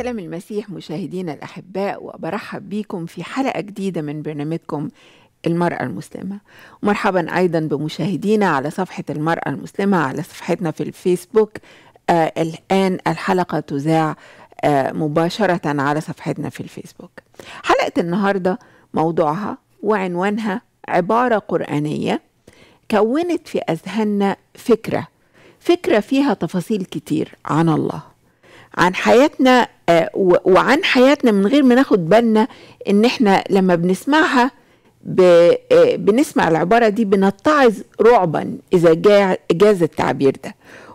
سلام المسيح مشاهدينا الأحباء وبرحب بكم في حلقة جديدة من برنامجكم المرأة المسلمة ومرحبا أيضا بمشاهدينا على صفحة المرأة المسلمة على صفحتنا في الفيسبوك آه الآن الحلقة تذاع آه مباشرة على صفحتنا في الفيسبوك حلقة النهاردة موضوعها وعنوانها عبارة قرآنية كونت في أذهاننا فكرة فكرة فيها تفاصيل كتير عن الله عن حياتنا آه، و- وعن حياتنا من غير ما ناخد بالنا ان احنا لما بنسمعها ب- آه، بنسمع العبارة دي بنتعظ رعبا إذا جا- جاز التعبير ده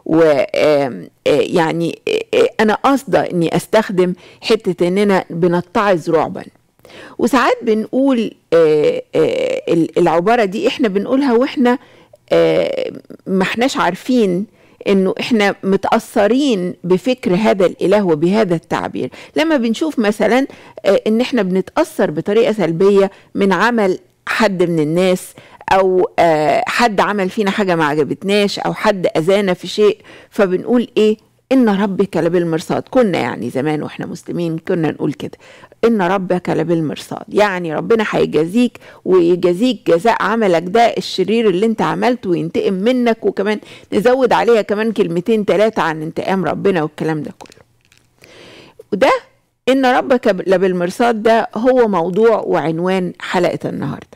ويعني أنا قاصدة إني أستخدم حتة إننا بنتعظ رعبا وساعات بنقول آه، آه، ال- العبارة دي إحنا بنقولها وإحنا آه، ما احناش عارفين انه احنا متاثرين بفكر هذا الاله وبهذا التعبير لما بنشوف مثلا آه، ان احنا بنتاثر بطريقه سلبيه من عمل حد من الناس او آه، حد عمل فينا حاجه ما عجبتناش او حد اذانا في شيء فبنقول ايه ان ربك لبالمرصاد كنا يعني زمان واحنا مسلمين كنا نقول كده ان ربك لبالمرصاد يعني ربنا هيجازيك ويجازيك جزاء عملك ده الشرير اللي انت عملته وينتقم منك وكمان نزود عليها كمان كلمتين ثلاثه عن انتقام ربنا والكلام ده كله وده ان ربك لبالمرصاد ده هو موضوع وعنوان حلقه النهارده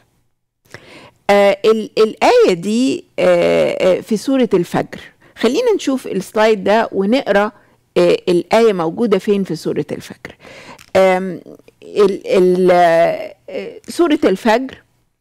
آه ال- الآية دي آه آه في سورة الفجر خلينا نشوف السلايد ده ونقرأ آه الآية موجودة فين في سورة الفجر آم، ال ال آه، آه، سورة الفجر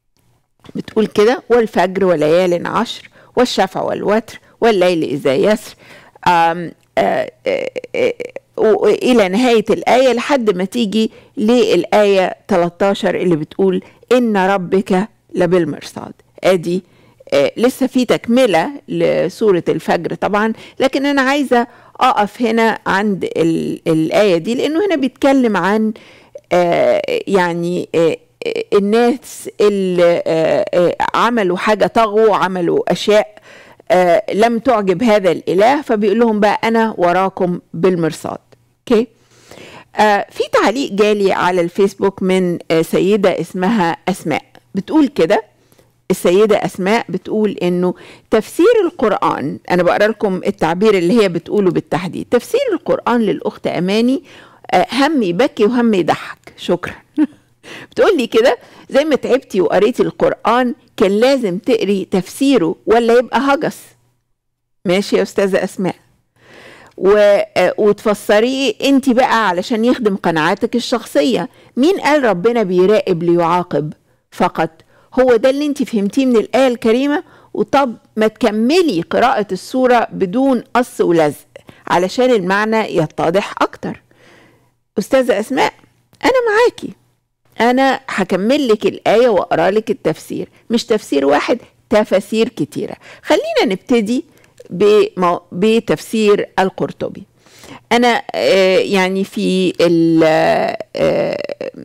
بتقول كده والفجر وليال عشر والشفع والوتر والليل إذا يسر آم، آه، آه، آه، وإلى نهاية الآية لحد ما تيجي للآية 13 اللي بتقول إن ربك لبالمرصاد أدي آه، لسه في تكملة لسورة الفجر طبعا لكن أنا عايزة أقف هنا عند ال- الآية دي لأنه هنا بيتكلم عن آه، يعني آه، آه، الناس اللي آه، آه، عملوا حاجة طغوا عملوا أشياء آه، لم تعجب هذا الإله فبيقول لهم بقى أنا وراكم بالمرصاد أوكي آه، في تعليق جالي على الفيسبوك من آه، سيدة اسمها أسماء بتقول كده السيدة أسماء بتقول إنه تفسير القرآن أنا بقرأ لكم التعبير اللي هي بتقوله بالتحديد تفسير القرآن للأخت أماني آه، هم يبكي وهم يضحك شكرا بتقول لي كده زي ما تعبتي وقريتي القرآن كان لازم تقري تفسيره ولا يبقى هجس ماشي يا أستاذة أسماء و... آه، وتفسريه انت بقى علشان يخدم قناعاتك الشخصية مين قال ربنا بيراقب ليعاقب فقط هو ده اللي انت فهمتيه من الآية الكريمة وطب ما تكملي قراءة السورة بدون قص ولزق علشان المعنى يتضح أكتر أستاذة أسماء أنا معاكي أنا هكمل لك الآية وأقرأ لك التفسير مش تفسير واحد تفاسير كتيرة خلينا نبتدي بمو- بتفسير القرطبي أنا آه، يعني في ال- آه،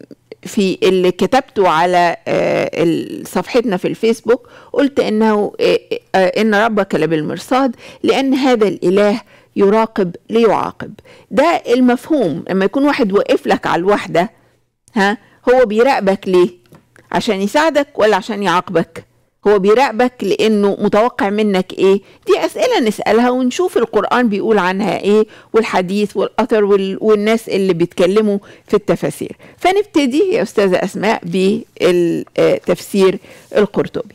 في اللي كتبته على آه، ال- صفحتنا في الفيسبوك قلت انه آه، آه، ان ربك لبالمرصاد لان هذا الاله يراقب ليعاقب ده المفهوم لما يكون واحد واقف لك على الوحده ها هو بيراقبك ليه عشان يساعدك ولا عشان يعاقبك هو بيراقبك لانه متوقع منك ايه دي اسئله نسالها ونشوف القران بيقول عنها ايه والحديث والاثر وال... والناس اللي بيتكلموا في التفاسير فنبتدي يا استاذه اسماء بالتفسير القرطبي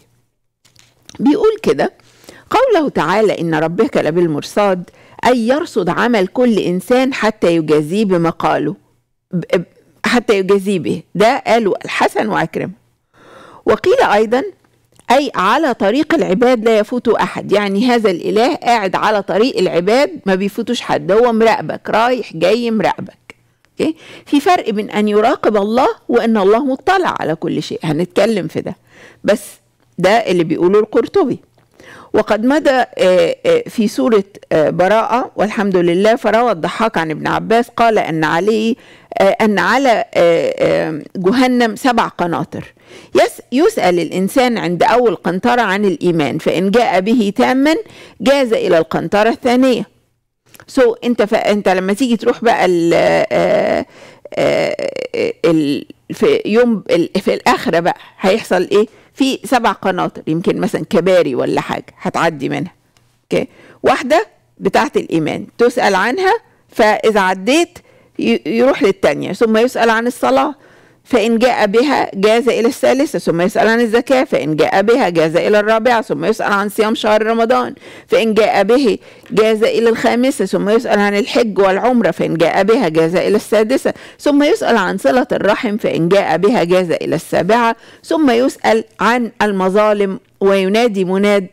بيقول كده قوله تعالى ان ربك لبالمرصاد اي يرصد عمل كل انسان حتى يجازيه بما قاله ب- ب- حتى يجازيه به ده قالوا الحسن وعكرمه وقيل ايضا اي على طريق العباد لا يفوت احد يعني هذا الاله قاعد على طريق العباد ما بيفوتوش حد هو مراقبك رايح جاي مراقبك أوكي؟ في فرق بين ان يراقب الله وان الله مطلع على كل شيء هنتكلم في ده بس ده اللي بيقوله القرطبي وقد مضى آه، آه، في سورة آه، براءة والحمد لله فروى الضحاك عن ابن عباس قال أن عليه آه، أن على آه، آه، جهنم سبع قناطر يس- يسأل الإنسان عند أول قنطرة عن الإيمان فإن جاء به تاما جاز إلى القنطرة الثانية سو so, انت ف... انت لما تيجي تروح بقى ال... آه آه ال... في يوم ال... في الاخره بقى هيحصل ايه في سبع قناطر يمكن مثلا كباري ولا حاجه هتعدي منها اوكي واحده بتاعه الايمان تسال عنها فاذا عديت يروح للتانية ثم يسال عن الصلاه فإن جاء بها جاز إلى الثالثة ثم يسأل عن الزكاة فإن جاء بها جاز إلى الرابعة ثم يسأل عن صيام شهر رمضان فإن جاء به جاز إلى الخامسة ثم يسأل عن الحج والعمرة فإن جاء بها جاز إلى السادسة ثم يسأل عن صلة الرحم فإن جاء بها جاز إلى السابعة ثم يسأل عن المظالم وينادي مناد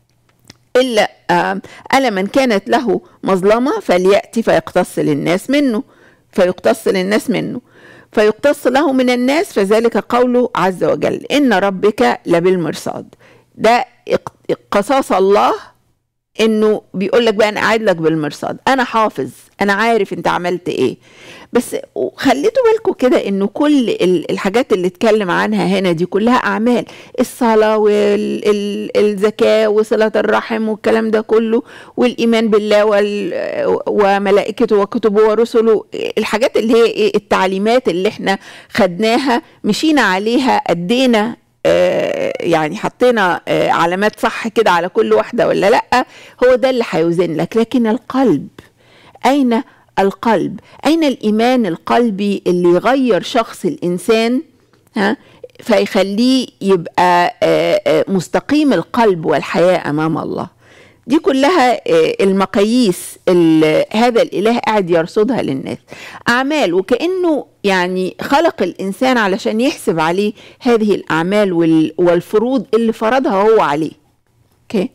إلا ألا من كانت له مظلمة فليأتي فيقتص للناس منه فيقتص للناس منه فيقتص له من الناس فذلك قوله عز وجل إن ربك لبالمرصاد ده قصاص الله انه بيقول لك بقى انا قاعد لك بالمرصاد انا حافظ انا عارف انت عملت ايه بس خليتوا بالكم كده انه كل الحاجات اللي اتكلم عنها هنا دي كلها اعمال الصلاه والزكاه وصله الرحم والكلام ده كله والايمان بالله وملائكته وكتبه ورسله الحاجات اللي هي ايه التعليمات اللي احنا خدناها مشينا عليها ادينا يعني حطينا علامات صح كده على كل واحده ولا لا هو ده اللي هيوزن لك لكن القلب اين القلب اين الايمان القلبي اللي يغير شخص الانسان ها فيخليه يبقى مستقيم القلب والحياه امام الله دي كلها المقاييس هذا الاله قاعد يرصدها للناس اعمال وكانه يعني خلق الانسان علشان يحسب عليه هذه الاعمال والفروض اللي فرضها هو عليه اوكي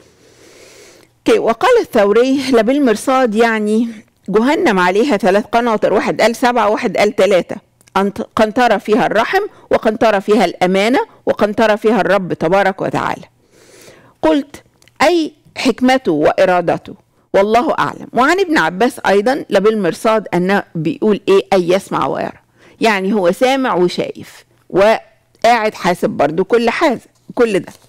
اوكي وقال الثوري لبالمرصاد يعني جهنم عليها ثلاث قناطر واحد قال سبعة واحد قال ثلاثة قنطرة فيها الرحم وقنطرة فيها الأمانة وقنطرة فيها الرب تبارك وتعالى قلت أي حكمته وإرادته والله أعلم وعن ابن عباس أيضا لبالمرصاد أنه بيقول إيه أي يسمع ويرى يعني هو سامع وشايف وقاعد حاسب برضو كل حاجة كل ده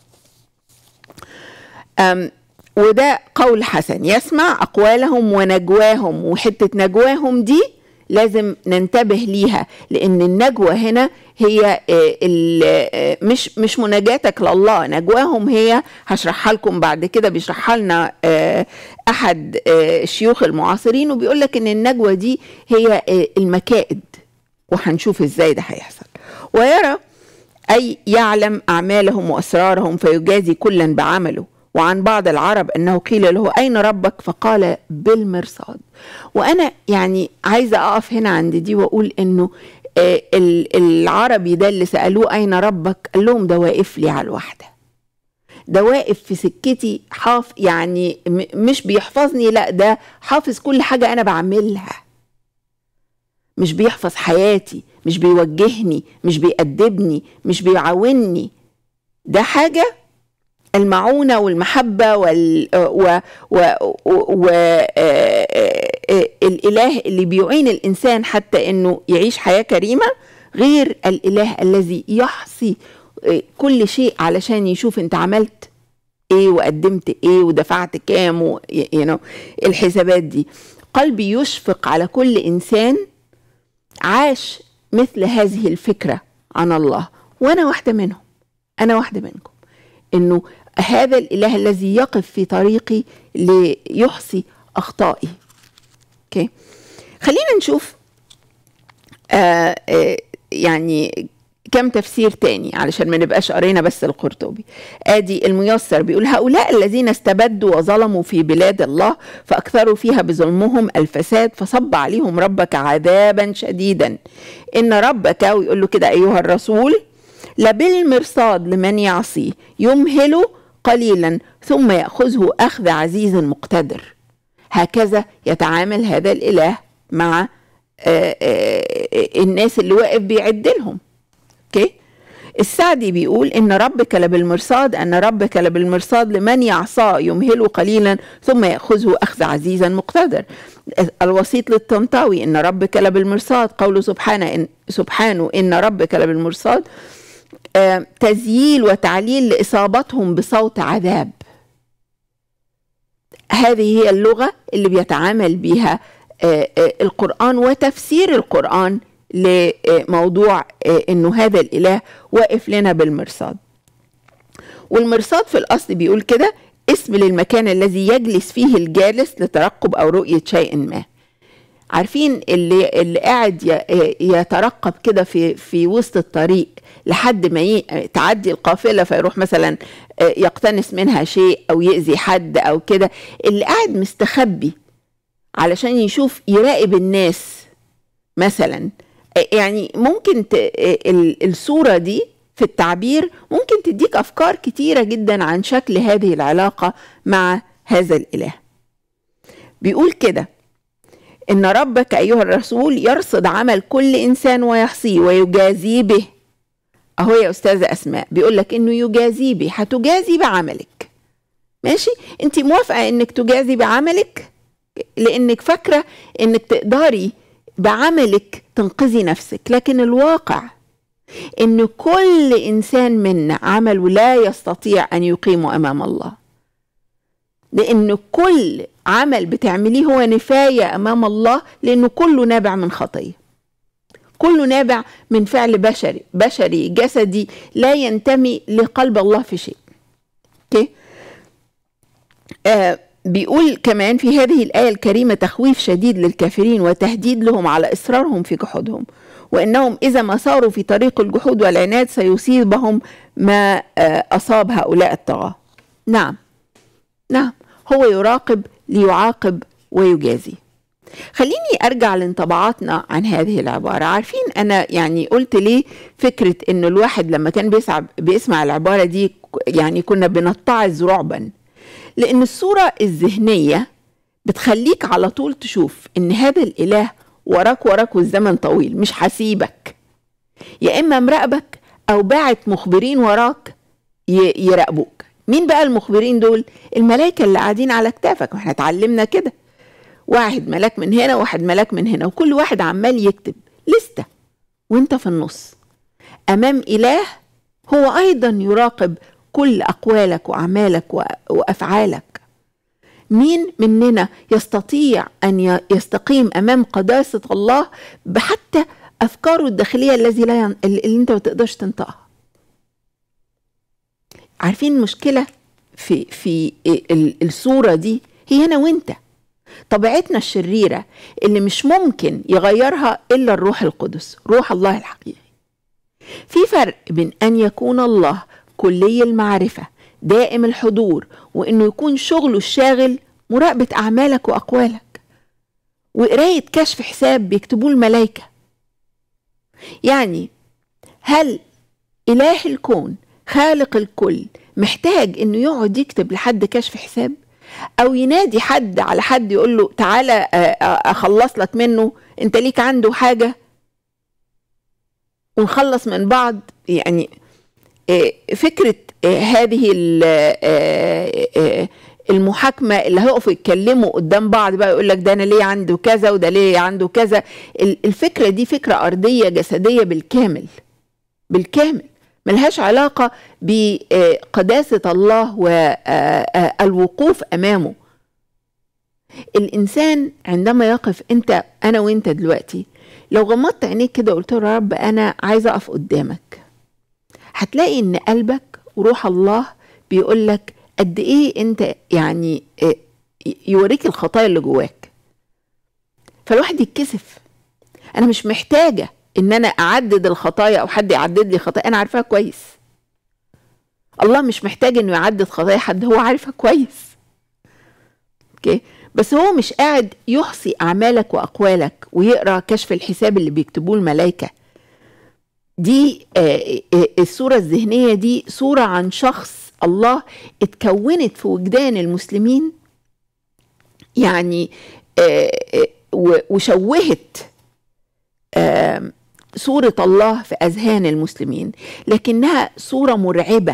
أم وده قول حسن يسمع أقوالهم ونجواهم وحتة نجواهم دي لازم ننتبه ليها لأن النجوى هنا هي مش مش مناجاتك لله نجواهم هي هشرحها لكم بعد كده بيشرحها لنا احد الشيوخ المعاصرين وبيقول لك ان النجوى دي هي المكائد وهنشوف ازاي ده هيحصل ويرى اي يعلم اعمالهم واسرارهم فيجازي كلا بعمله وعن بعض العرب انه قيل له اين ربك فقال بالمرصاد وانا يعني عايزه اقف هنا عند دي واقول انه العربي ده اللي سالوه اين ربك قال لهم ده واقف لي على الواحده ده واقف في سكتي حاف يعني مش بيحفظني لا ده حافظ كل حاجه انا بعملها مش بيحفظ حياتي مش بيوجهني مش بيأدبني مش بيعاوني ده حاجه المعونه والمحبه وال و و و الاله اللي بيعين الانسان حتى انه يعيش حياه كريمه غير الاله الذي يحصي كل شيء علشان يشوف انت عملت ايه وقدمت ايه ودفعت كام و you know الحسابات دي قلبي يشفق على كل انسان عاش مثل هذه الفكره عن الله وانا واحده منهم انا واحده منكم انه هذا الاله الذي يقف في طريقي ليحصي اخطائي اوكي خلينا نشوف آه آه يعني كم تفسير تاني علشان ما نبقاش قرينا بس القرطبي ادي الميسر بيقول هؤلاء الذين استبدوا وظلموا في بلاد الله فاكثروا فيها بظلمهم الفساد فصب عليهم ربك عذابا شديدا ان ربك ويقول له كده ايها الرسول لبالمرصاد لمن يعصيه يمهل قليلا ثم ياخذه اخذ عزيز مقتدر هكذا يتعامل هذا الاله مع آآ آآ الناس اللي واقف بيعد لهم اوكي السعدي بيقول ان ربك لبالمرصاد ان ربك لبالمرصاد لمن يعصاه يمهله قليلا ثم ياخذه اخذ عزيزا مقتدر الوسيط للطنطاوي ان ربك لبالمرصاد قوله سبحانه إن سبحانه ان ربك لبالمرصاد آه تزييل وتعليل لاصابتهم بصوت عذاب هذه هي اللغة اللي بيتعامل بها القرآن وتفسير القرآن لموضوع انه هذا الاله واقف لنا بالمرصاد والمرصاد في الاصل بيقول كده اسم للمكان الذي يجلس فيه الجالس لترقب او رؤيه شيء ما عارفين اللي اللي قاعد يترقب كده في في وسط الطريق لحد ما تعدي القافله فيروح مثلا يقتنس منها شيء او يأذي حد او كده اللي قاعد مستخبي علشان يشوف يراقب الناس مثلا يعني ممكن الصوره دي في التعبير ممكن تديك افكار كتيره جدا عن شكل هذه العلاقه مع هذا الاله بيقول كده ان ربك ايها الرسول يرصد عمل كل انسان ويحصيه ويجازيه به اهو يا استاذه اسماء بيقول لك انه يجازي به هتجازي بعملك ماشي انت موافقه انك تجازي بعملك لانك فاكره انك تقدري بعملك تنقذي نفسك لكن الواقع ان كل انسان منا عمله لا يستطيع ان يقيمه امام الله لان كل عمل بتعمليه هو نفايه امام الله لانه كله نابع من خطيه كله نابع من فعل بشري بشري جسدي لا ينتمي لقلب الله في شيء اوكي آه بيقول كمان في هذه الآية الكريمة تخويف شديد للكافرين وتهديد لهم على إصرارهم في جحودهم وإنهم إذا ما صاروا في طريق الجحود والعناد سيصيبهم ما أصاب هؤلاء الطغاة نعم نعم هو يراقب ليعاقب ويجازي خليني ارجع لانطباعاتنا عن هذه العباره عارفين انا يعني قلت ليه فكره انه الواحد لما كان بيسمع بيسمع العباره دي يعني كنا بنتعظ رعبا لان الصوره الذهنيه بتخليك على طول تشوف ان هذا الاله وراك وراك والزمن طويل مش هسيبك يا اما مراقبك او باعت مخبرين وراك يراقبوك مين بقى المخبرين دول الملائكه اللي قاعدين على كتافك واحنا اتعلمنا كده واحد ملاك من هنا واحد ملاك من هنا وكل واحد عمال يكتب لستة وانت في النص امام اله هو ايضا يراقب كل اقوالك واعمالك وافعالك مين مننا يستطيع ان يستقيم امام قداسه الله بحتى افكاره الداخليه الذي لا ين... اللي انت ما تقدرش تنطقها عارفين المشكله في في الصوره دي هي انا وانت طبيعتنا الشريره اللي مش ممكن يغيرها الا الروح القدس روح الله الحقيقي في فرق بين ان يكون الله كلي المعرفه دائم الحضور وانه يكون شغله الشاغل مراقبه اعمالك واقوالك وقرايه كشف حساب بيكتبوه الملائكه يعني هل اله الكون خالق الكل محتاج انه يقعد يكتب لحد كشف حساب او ينادي حد على حد يقول له تعالى اخلص لك منه انت ليك عنده حاجه ونخلص من بعض يعني فكره هذه المحاكمه اللي هيقفوا يتكلموا قدام بعض بقى يقول لك ده انا ليه عنده كذا وده ليه عنده كذا الفكره دي فكره ارضيه جسديه بالكامل بالكامل ملهاش علاقة بقداسة الله والوقوف أمامه الإنسان عندما يقف أنت أنا وأنت دلوقتي لو غمضت عينيك كده وقلت له يا رب أنا عايز أقف قدامك هتلاقي إن قلبك وروح الله بيقول لك قد إيه أنت يعني يوريك الخطايا اللي جواك فالواحد يتكسف أنا مش محتاجة ان انا اعدد الخطايا او حد يعدد لي خطايا انا عارفاها كويس الله مش محتاج انه يعدد خطايا حد هو عارفها كويس اوكي بس هو مش قاعد يحصي اعمالك واقوالك ويقرا كشف الحساب اللي بيكتبوه الملائكه دي آه الصوره الذهنيه دي صوره عن شخص الله اتكونت في وجدان المسلمين يعني آه وشوهت صورة الله في أذهان المسلمين لكنها صورة مرعبة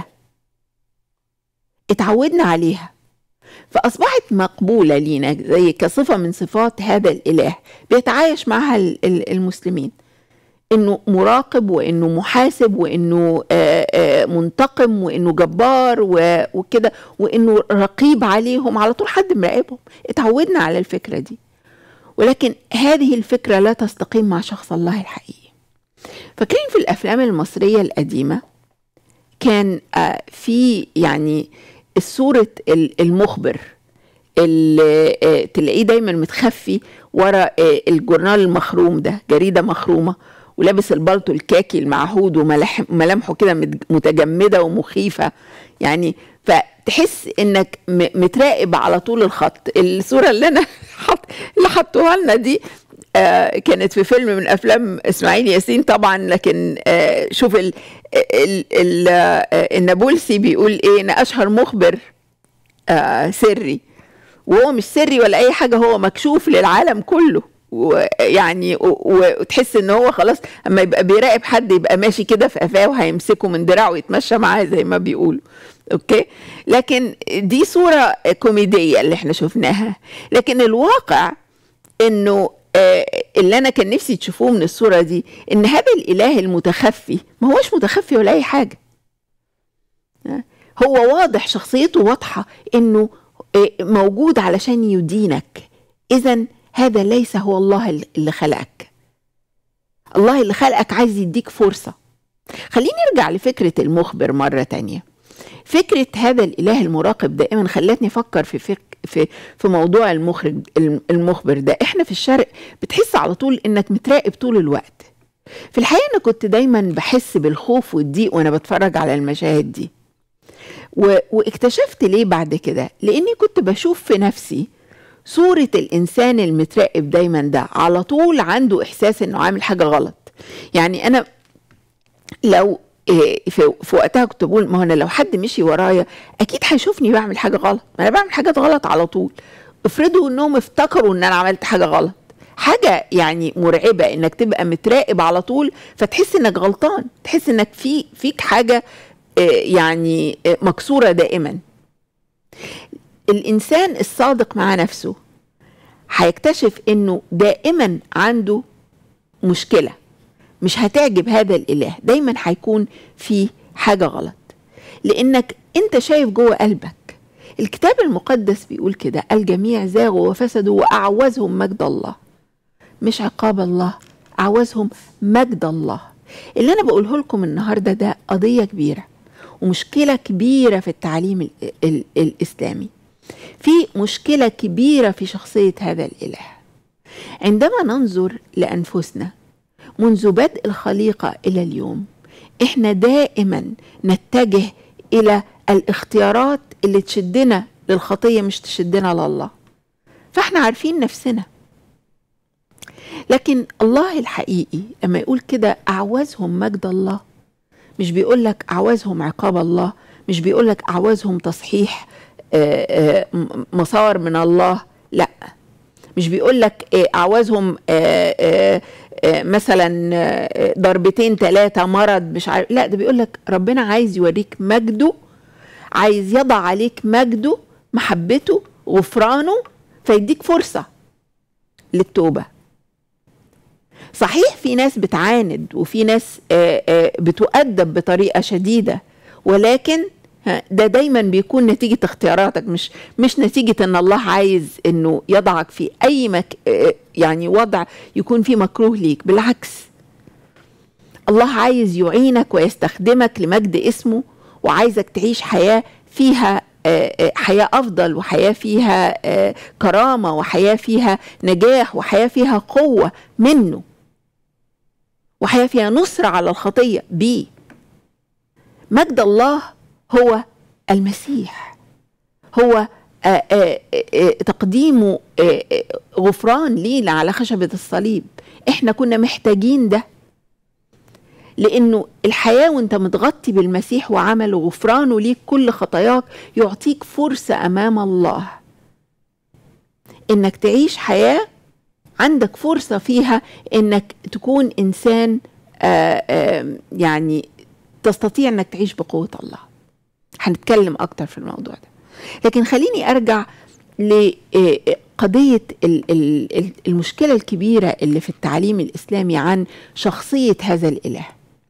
اتعودنا عليها فأصبحت مقبولة لينا زي كصفة من صفات هذا الإله بيتعايش معها المسلمين انه مراقب وانه محاسب وانه آه، آه، منتقم وانه جبار و- وكده وانه رقيب عليهم على طول حد مراقبهم اتعودنا على الفكره دي ولكن هذه الفكره لا تستقيم مع شخص الله الحقيقي فاكرين في الافلام المصريه القديمه كان آه، في يعني الصوره ال- المخبر اللي آه، تلاقيه دايما متخفي ورا آه، الجورنال المخروم ده جريده مخرومه ولابس البلطو الكاكي المعهود وملامحه كده مت- متجمده ومخيفه يعني فتحس انك م- متراقب على طول الخط الصوره اللي انا حط اللي حطوها لنا دي آه كانت في فيلم من افلام اسماعيل ياسين طبعا لكن آه شوف ال ال ال آه النابلسي بيقول ايه انا اشهر مخبر آه سري وهو مش سري ولا اي حاجه هو مكشوف للعالم كله ويعني و- وتحس ان هو خلاص اما يبقى بيراقب حد يبقى ماشي كده في قفاه وهيمسكه من دراعه ويتمشى معاه زي ما بيقولوا اوكي لكن دي صوره كوميديه اللي احنا شفناها لكن الواقع انه آه، اللي انا كان نفسي تشوفوه من الصوره دي ان هذا الاله المتخفي ما هوش متخفي ولا اي حاجه هو واضح شخصيته واضحه انه آه، موجود علشان يدينك اذا هذا ليس هو الله اللي خلقك الله اللي خلقك عايز يديك فرصه خليني ارجع لفكره المخبر مره تانية فكره هذا الاله المراقب دائما خلتني افكر في فك في في موضوع المخرج المخبر ده احنا في الشرق بتحس على طول انك متراقب طول الوقت في الحقيقه انا كنت دايما بحس بالخوف والضيق وانا بتفرج على المشاهد دي و... واكتشفت ليه بعد كده لاني كنت بشوف في نفسي صورة الإنسان المتراقب دايما ده على طول عنده إحساس إنه عامل حاجة غلط يعني أنا لو إيه، في, في وقتها كنت بقول ما هو أنا لو حد مشي ورايا أكيد هيشوفني بعمل حاجة غلط ما أنا بعمل حاجات غلط على طول افرضوا إنهم افتكروا إن أنا عملت حاجة غلط حاجة يعني مرعبة إنك تبقى متراقب على طول فتحس إنك غلطان تحس إنك في فيك حاجة إيه، يعني إيه، مكسورة دائما الانسان الصادق مع نفسه هيكتشف انه دائما عنده مشكله مش هتعجب هذا الاله دايما هيكون في حاجه غلط لانك انت شايف جوه قلبك الكتاب المقدس بيقول كده الجميع زاغوا وفسدوا واعوزهم مجد الله مش عقاب الله اعوزهم مجد الله اللي انا بقوله لكم النهارده ده قضيه كبيره ومشكله كبيره في التعليم ال ال الاسلامي في مشكله كبيره في شخصيه هذا الاله عندما ننظر لانفسنا منذ بدء الخليقه الى اليوم احنا دائما نتجه الى الاختيارات اللي تشدنا للخطيه مش تشدنا لله فاحنا عارفين نفسنا لكن الله الحقيقي لما يقول كده اعوزهم مجد الله مش بيقول لك اعوزهم عقاب الله مش بيقول لك اعوزهم تصحيح آه، آه، م- مسار من الله لا مش بيقول لك آه، اعوزهم آه، آه، آه، مثلا آه، ضربتين ثلاثه مرض مش عارف لا ده بيقول لك ربنا عايز يوريك مجده عايز يضع عليك مجده محبته غفرانه فيديك فرصه للتوبه صحيح في ناس بتعاند وفي ناس آه، آه، بتؤدب بطريقه شديده ولكن ها، ده دايما بيكون نتيجه اختياراتك مش مش نتيجه ان الله عايز انه يضعك في اي مك آه، يعني وضع يكون فيه مكروه ليك بالعكس الله عايز يعينك ويستخدمك لمجد اسمه وعايزك تعيش حياه فيها آه، آه، حياه افضل وحياه فيها آه، كرامه وحياه فيها نجاح وحياه فيها قوه منه وحياه فيها نصر على الخطيه بيه مجد الله هو المسيح هو آه، آه، آه، تقديمه آه، آه، غفران لينا على خشبة الصليب احنا كنا محتاجين ده لانه الحياة وانت متغطي بالمسيح وعمله غفرانه ليك كل خطاياك يعطيك فرصة امام الله انك تعيش حياة عندك فرصة فيها انك تكون انسان آه، آه، يعني تستطيع انك تعيش بقوة الله هنتكلم اكتر في الموضوع ده لكن خليني ارجع قضيه المشكله الكبيره اللي في التعليم الاسلامي عن شخصيه هذا الاله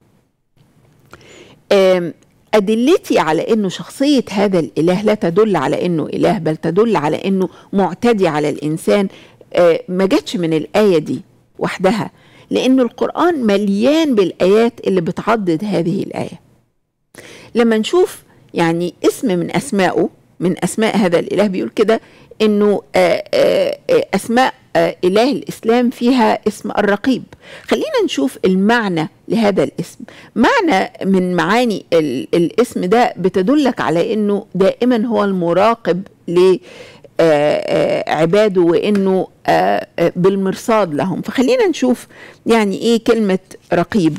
أدلتي على أنه شخصية هذا الإله لا تدل على أنه إله بل تدل على أنه معتدي على الإنسان ما جاتش من الآية دي وحدها لأن القرآن مليان بالآيات اللي بتعضد هذه الآية لما نشوف يعني اسم من أسمائه من أسماء هذا الإله بيقول كده أنه أسماء إله الإسلام فيها اسم الرقيب خلينا نشوف المعنى لهذا الاسم معنى من معاني الاسم ده بتدلك على أنه دائما هو المراقب ل عباده وانه بالمرصاد لهم فخلينا نشوف يعني ايه كلمه رقيب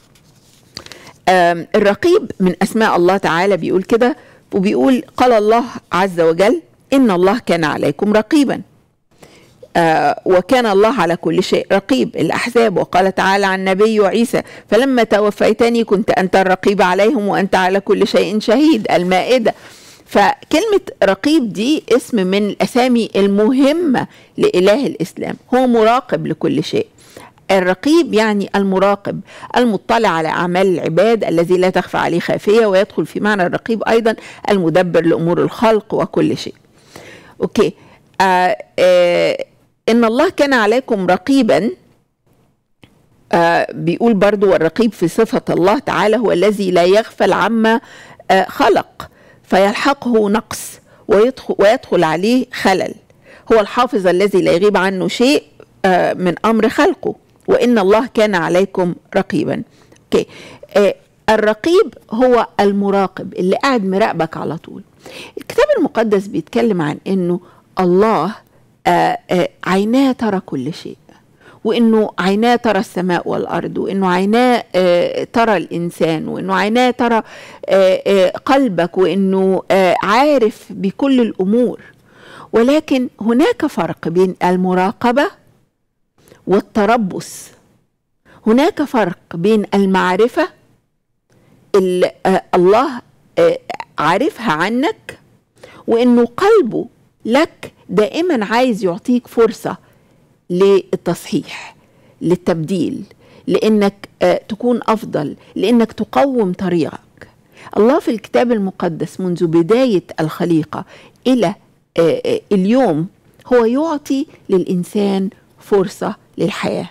الرقيب من اسماء الله تعالى بيقول كده وبيقول قال الله عز وجل ان الله كان عليكم رقيبا آه وكان الله على كل شيء رقيب الأحزاب وقال تعالى عن النبي عيسى فلما توفيتني كنت أنت الرقيب عليهم وأنت على كل شيء شهيد المائدة فكلمة رقيب دي اسم من الأسامي المهمة لإله الإسلام هو مراقب لكل شيء الرقيب يعني المراقب المطلع على أعمال العباد الذي لا تخفى عليه خافية ويدخل في معنى الرقيب أيضا المدبر لأمور الخلق وكل شيء أوكي آه آه إن الله كان عليكم رقيبا آه بيقول برضو الرقيب في صفة الله تعالى هو الذي لا يغفل عما آه خلق فيلحقه نقص ويدخل, ويدخل عليه خلل هو الحافظ الذي لا يغيب عنه شيء آه من أمر خلقه وإن الله كان عليكم رقيبا أوكي. آه الرقيب هو المراقب اللي قاعد مراقبك على طول الكتاب المقدس بيتكلم عن انه الله آه آه عيناه ترى كل شيء وانه عيناه ترى السماء والارض وانه عيناه آه ترى الانسان وانه عيناه ترى قلبك وانه عارف بكل الامور ولكن هناك فرق بين المراقبه والتربص هناك فرق بين المعرفه اللي الله عارفها عنك وانه قلبه لك دائما عايز يعطيك فرصه للتصحيح للتبديل لانك تكون افضل لانك تقوم طريقك الله في الكتاب المقدس منذ بدايه الخليقه الى اليوم هو يعطي للانسان فرصه للحياه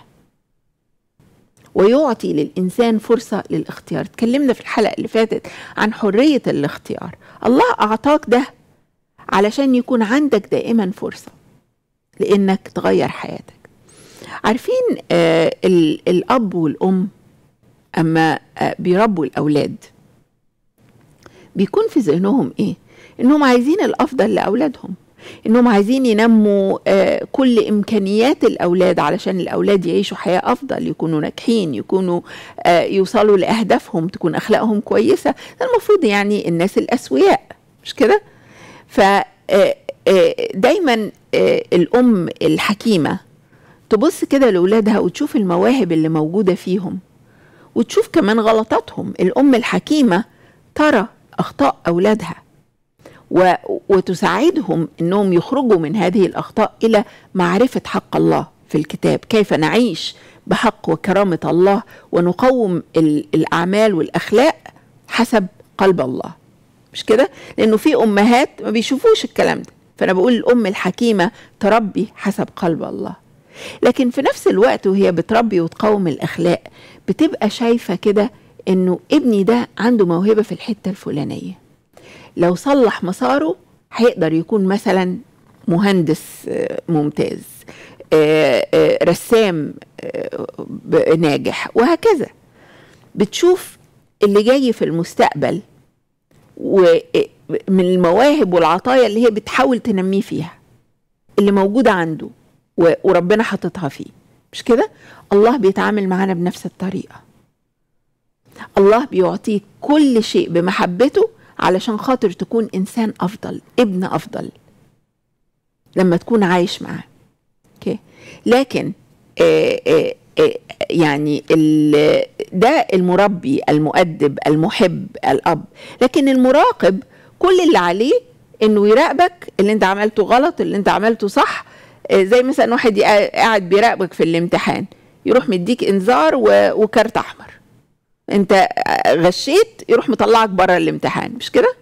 ويعطي للانسان فرصه للاختيار اتكلمنا في الحلقه اللي فاتت عن حريه الاختيار الله اعطاك ده علشان يكون عندك دائما فرصه لانك تغير حياتك عارفين آه الاب والام اما آه بيربوا الاولاد بيكون في ذهنهم ايه انهم عايزين الافضل لاولادهم انهم عايزين ينموا آه كل امكانيات الاولاد علشان الاولاد يعيشوا حياه افضل يكونوا ناجحين يكونوا آه يوصلوا لاهدافهم تكون اخلاقهم كويسه ده المفروض يعني الناس الاسوياء مش كده ف دايما الام الحكيمه تبص كده لاولادها وتشوف المواهب اللي موجوده فيهم وتشوف كمان غلطاتهم الام الحكيمه ترى اخطاء اولادها و... وتساعدهم انهم يخرجوا من هذه الاخطاء الى معرفه حق الله في الكتاب كيف نعيش بحق وكرامه الله ونقوم ال... الاعمال والاخلاق حسب قلب الله مش كده لانه في امهات ما بيشوفوش الكلام ده فانا بقول الام الحكيمه تربي حسب قلب الله لكن في نفس الوقت وهي بتربي وتقوم الاخلاق بتبقى شايفه كده انه ابني ده عنده موهبه في الحته الفلانيه لو صلح مساره هيقدر يكون مثلا مهندس ممتاز رسام ناجح وهكذا بتشوف اللي جاي في المستقبل ومن المواهب والعطايا اللي هي بتحاول تنميه فيها اللي موجودة عنده وربنا حاططها فيه مش كده الله بيتعامل معانا بنفس الطريقة الله بيعطيك كل شيء بمحبته علشان خاطر تكون إنسان أفضل ابن أفضل لما تكون عايش معاه اوكي لكن آآ آآ يعني ده المربي المؤدب المحب الاب لكن المراقب كل اللي عليه انه يراقبك اللي انت عملته غلط اللي انت عملته صح آه، زي مثلا واحد يقا- قاعد بيراقبك في الامتحان يروح مديك انذار و- وكارت احمر انت آه، غشيت يروح مطلعك بره الامتحان مش كده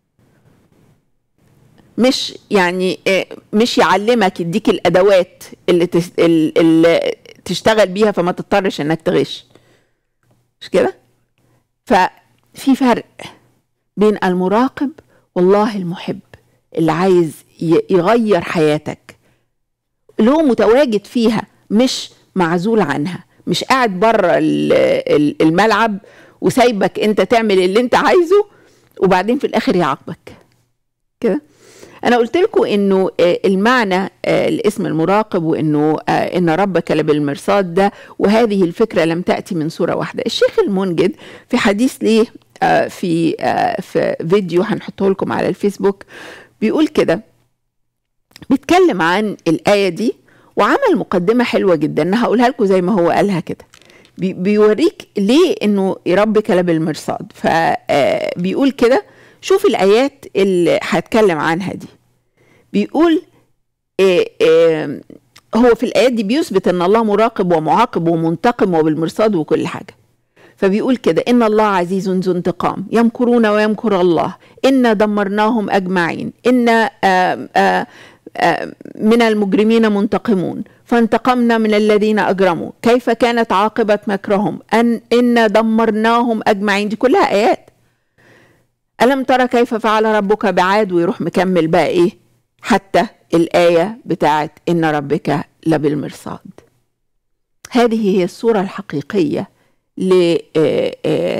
مش يعني آه، مش يعلمك يديك الادوات اللي, تس... ال- اللي تشتغل بيها فما تضطرش انك تغش مش كده ففي فرق بين المراقب والله المحب اللي عايز ي- يغير حياتك اللي هو متواجد فيها مش معزول عنها مش قاعد بره ال- ال- الملعب وسايبك انت تعمل اللي انت عايزه وبعدين في الاخر يعاقبك كده انا قلت لكم انه آه، المعنى آه، الاسم المراقب وانه آه، ان ربك لبالمرصاد ده وهذه الفكره لم تاتي من صوره واحده الشيخ المنجد في حديث ليه آه، في آه، في فيديو هنحطه لكم على الفيسبوك بيقول كده بيتكلم عن الآية دي وعمل مقدمة حلوة جدا أنا هقولها لكم زي ما هو قالها كده بي- بيوريك ليه انه ربك لبالمرصاد فبيقول كده شوف الايات اللي هتكلم عنها دي بيقول إيه إيه هو في الايات دي بيثبت ان الله مراقب ومعاقب ومنتقم وبالمرصاد وكل حاجه فبيقول كده ان الله عزيز ذو انتقام يمكرون ويمكر الله انا دمرناهم اجمعين ان آم آم آم من المجرمين منتقمون فانتقمنا من الذين اجرموا كيف كانت عاقبه مكرهم ان ان دمرناهم اجمعين دي كلها ايات الم ترى كيف فعل ربك بعاد ويروح مكمل بقى ايه حتى الايه بتاعت ان ربك لبالمرصاد هذه هي الصوره الحقيقيه لإله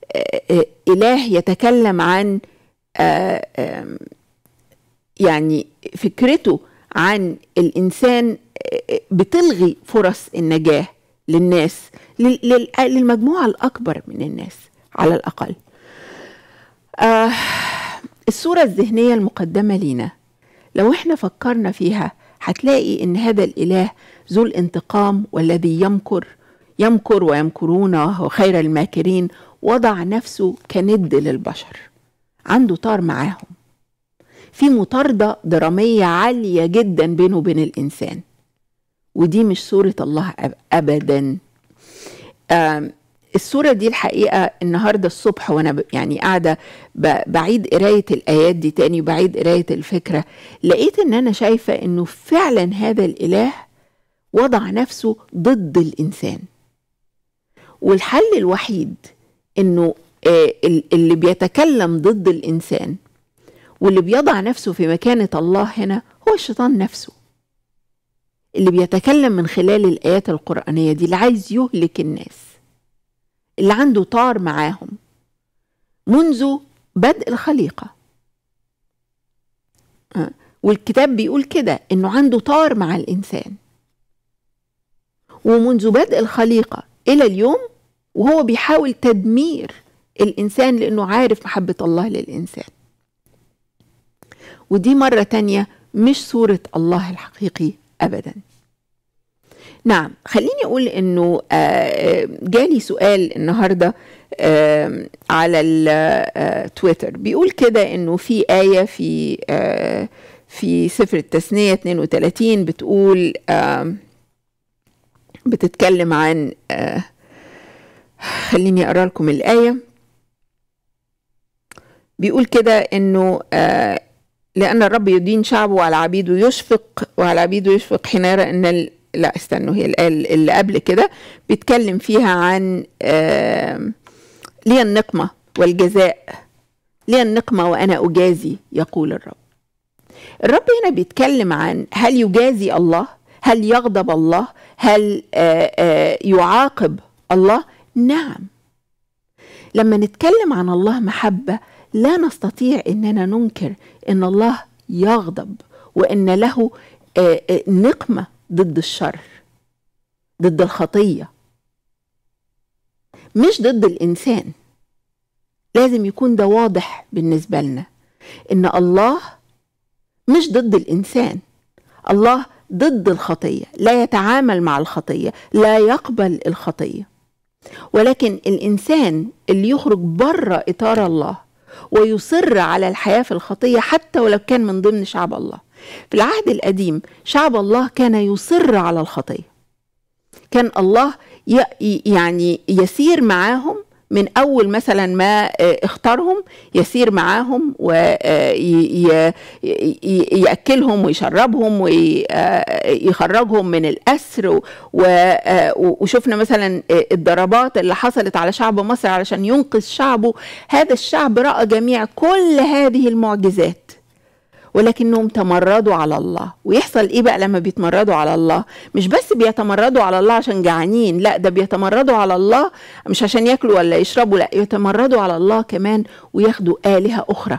يتكلم عن آه، آم، يعني فكرته عن الإنسان آه، بتلغي فرص النجاة للناس لل- لل- للمجموعة الأكبر من الناس على الأقل آه، الصورة الذهنية المقدمة لينا لو احنا فكرنا فيها هتلاقي ان هذا الاله ذو الانتقام والذي يمكر يمكر ويمكرون وهو خير الماكرين وضع نفسه كند للبشر عنده طار معاهم في مطاردة درامية عالية جدا بينه وبين الإنسان ودي مش صورة الله أب- أبدا آم، الصورة دي الحقيقة النهاردة الصبح وأنا ب- يعني قاعدة ب- بعيد قراية الآيات دي تاني وبعيد قراية الفكرة لقيت إن أنا شايفة إنه فعلا هذا الإله وضع نفسه ضد الإنسان والحل الوحيد إنه آه، ال- اللي بيتكلم ضد الإنسان واللي بيضع نفسه في مكانة الله هنا هو الشيطان نفسه اللي بيتكلم من خلال الآيات القرآنية دي اللي عايز يهلك الناس اللي عنده طار معاهم منذ بدء الخليقة آه، والكتاب بيقول كده انه عنده طار مع الانسان ومنذ بدء الخليقة الى اليوم وهو بيحاول تدمير الانسان لانه عارف محبة الله للانسان ودي مرة تانية مش صورة الله الحقيقي ابدا نعم خليني اقول انه آه، جالي سؤال النهارده آه، على التويتر بيقول كده انه في آية في آه، في سفر التثنية 32 بتقول آه، بتتكلم عن آه، خليني اقرا لكم الآية بيقول كده انه آه، لأن الرب يدين شعبه وعلى عبيده يشفق وعلى عبيده يشفق حين يرى أن ال... لا استنوا هي الآية اللي قبل كده بيتكلم فيها عن آم، لي النقمة والجزاء لي النقمة وأنا أجازي يقول الرب الرب هنا بيتكلم عن هل يجازي الله هل يغضب الله هل آه، آه، يعاقب الله نعم لما نتكلم عن الله محبة لا نستطيع اننا ننكر ان الله يغضب وان له آه، آه، نقمة ضد الشر ضد الخطية مش ضد الإنسان لازم يكون ده واضح بالنسبة لنا إن الله مش ضد الإنسان الله ضد الخطية لا يتعامل مع الخطية لا يقبل الخطية ولكن الإنسان اللي يخرج بره إطار الله ويصر على الحياة في الخطية حتى ولو كان من ضمن شعب الله في العهد القديم شعب الله كان يصر على الخطيه كان الله يعني يسير معاهم من اول مثلا ما آه، اختارهم يسير معاهم ويأكلهم آه، ويشربهم ويخرجهم من الأسر آه، وشفنا مثلا الضربات اللي حصلت على شعب مصر علشان ينقذ شعبه هذا الشعب رأى جميع كل هذه المعجزات ولكنهم تمردوا على الله ويحصل ايه بقى لما بيتمردوا على الله مش بس بيتمردوا على الله عشان جعانين لا ده بيتمردوا على الله مش عشان ياكلوا ولا يشربوا لا يتمردوا على الله كمان وياخدوا آلهة أخرى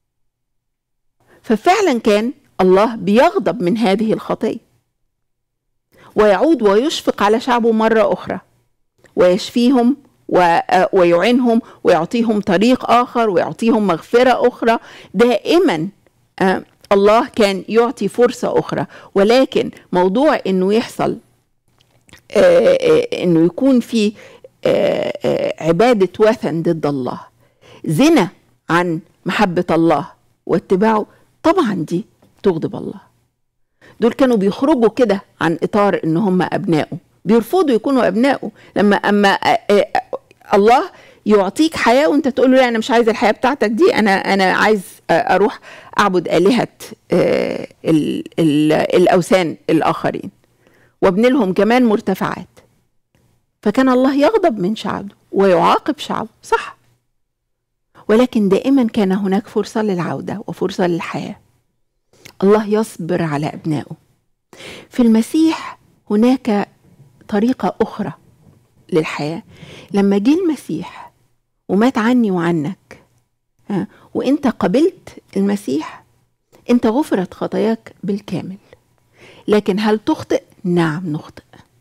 ففعلا كان الله بيغضب من هذه الخطية ويعود ويشفق على شعبه مرة أخرى ويشفيهم ويعينهم ويعطيهم طريق آخر ويعطيهم مغفرة أخرى دائما آه الله كان يعطي فرصة أخرى ولكن موضوع إنه يحصل آه آه إنه يكون في آه آه عبادة وثن ضد الله زنا عن محبة الله واتباعه طبعا دي تغضب الله دول كانوا بيخرجوا كده عن إطار إن هم أبنائه بيرفضوا يكونوا أبنائه لما أما آه آه الله يعطيك حياه وانت تقول له لا انا مش عايز الحياه بتاعتك دي انا انا عايز اروح اعبد الهه آه، الاوثان الاخرين وابني لهم كمان مرتفعات فكان الله يغضب من شعبه ويعاقب شعبه صح ولكن دائما كان هناك فرصه للعوده وفرصه للحياه الله يصبر على ابنائه في المسيح هناك طريقه اخرى للحياه لما جه المسيح ومات عني وعنك ها وانت قبلت المسيح انت غفرت خطاياك بالكامل لكن هل تخطئ نعم نخطئ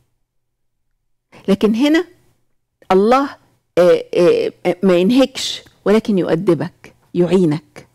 لكن هنا الله آه، آه، ما ينهكش ولكن يؤدبك يعينك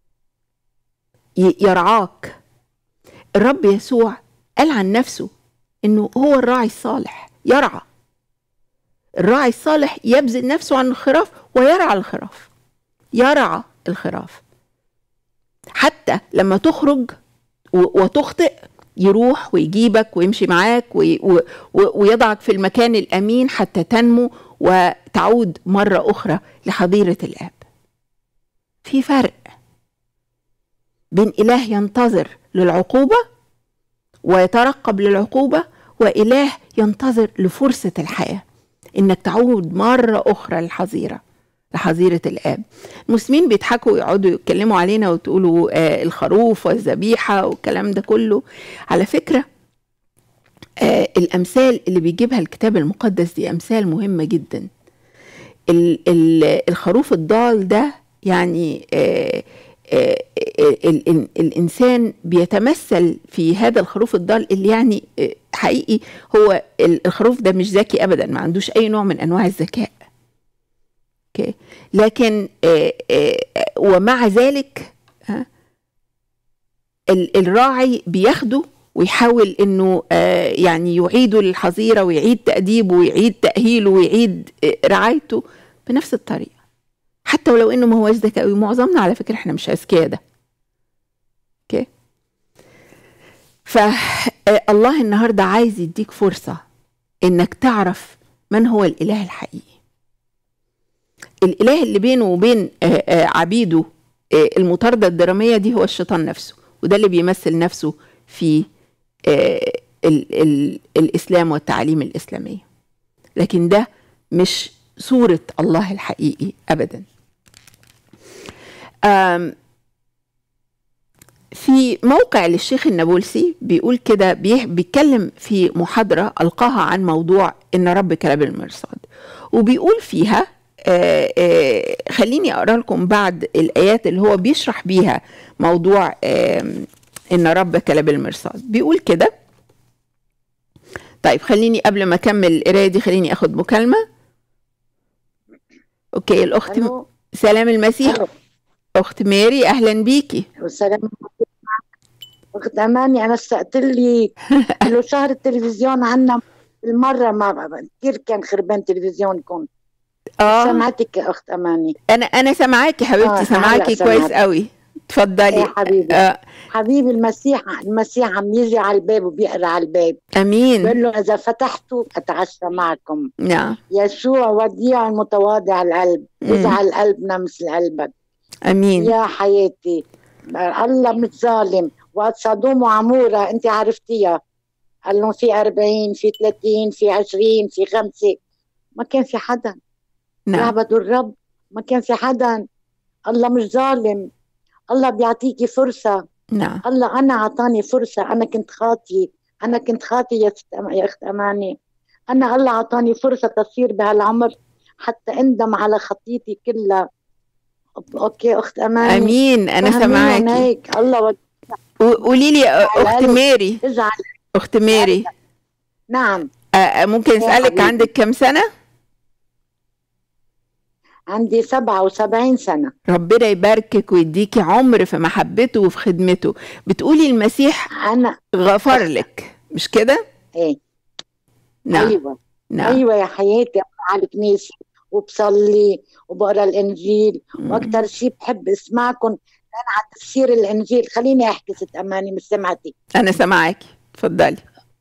يرعاك الرب يسوع قال عن نفسه انه هو الراعي الصالح يرعى الراعي الصالح يبذل نفسه عن الخراف ويرعى الخراف يرعى الخراف حتى لما تخرج وتخطئ يروح ويجيبك ويمشي معاك ويضعك في المكان الامين حتى تنمو وتعود مره اخرى لحظيره الاب في فرق بين اله ينتظر للعقوبه ويترقب للعقوبه واله ينتظر لفرصه الحياه انك تعود مره اخرى للحظيره لحظيرة الآب المسلمين بيضحكوا ويقعدوا يتكلموا علينا وتقولوا آه الخروف والذبيحة والكلام ده كله على فكرة آه الأمثال اللي بيجيبها الكتاب المقدس دي أمثال مهمة جدا ال ال الخروف الضال ده يعني آه آه الانسان بيتمثل في هذا الخروف الضال اللي يعني آه، حقيقي هو الخروف ده مش ذكي ابدا ما عندوش اي نوع من انواع الذكاء اوكي لكن آه، ومع ذلك الراعي بياخده ويحاول انه يعني يعيده للحظيره ويعيد تاديبه ويعيد تاهيله ويعيد رعايته بنفس الطريقه حتى ولو انه ما هوش ذكاء معظمنا على فكره احنا مش اذكياء ده اوكي فالله النهارده عايز يديك فرصه انك تعرف من هو الاله الحقيقي الاله اللي بينه وبين عبيده المطارده الدراميه دي هو الشيطان نفسه وده اللي بيمثل نفسه في ال ال الاسلام والتعاليم الاسلاميه لكن ده مش صوره الله الحقيقي ابدا في موقع للشيخ النابلسي بيقول كده بيتكلم في محاضرة ألقاها عن موضوع إن رب كلاب المرصاد وبيقول فيها آآ آآ خليني أقرأ لكم بعد الآيات اللي هو بيشرح بيها موضوع إن رب كلاب المرصاد بيقول كده طيب خليني قبل ما أكمل القراية دي خليني أخد مكالمة أوكي الأخت سلام المسيح ألو. اخت ماري اهلا بيكي والسلام اخت اماني انا اشتقت لي له شهر التلفزيون عنا المره ما كثير كان خربان تلفزيونكم اه سمعتك يا اخت اماني انا انا سامعاكي حبيبتي آه سامعاكي كويس قوي اتفضلي يا حبيبي آه حبيبي المسيح المسيح عم يجي على الباب وبيقرا على الباب امين بيقول له اذا فتحتوا اتعشى معكم نعم يسوع وديع المتواضع القلب مم. يجعل قلبنا مثل قلبك امين يا حياتي الله مش ظالم وقت صدوم وعمورة انت عرفتيها قال لهم في 40 في 30 في 20 في خمسة ما كان في حدا نعم يعبدوا الرب ما كان في حدا الله مش ظالم الله بيعطيكي فرصة نعم الله أنا أعطاني فرصة أنا كنت خاطي أنا كنت خاطي يا, ست أم- يا أخت أماني أنا الله أعطاني فرصة تصير بهالعمر حتى أندم على خطيتي كلها أوكي أخت أماني امين انا فهميهم سامعاكي هيك الله ود- قولي لي اخت القلب. ماري اجعل اخت ماري نعم آه، آه، ممكن يا اسالك حبيبي. عندك كم سنه عندي 77 سنة ربنا يباركك ويديكي عمر في محبته وفي خدمته بتقولي المسيح أنا غفر لك مش كده إيه نعم أيوة نعم أيوة يا حياتي بروح على الكنيسة وبصلي وبقرا الإنجيل مم. واكثر شيء بحب اسمعكم لان على تفسير الانجيل خليني احكي ست اماني مش سمعتي انا سامعاكي اتفضلي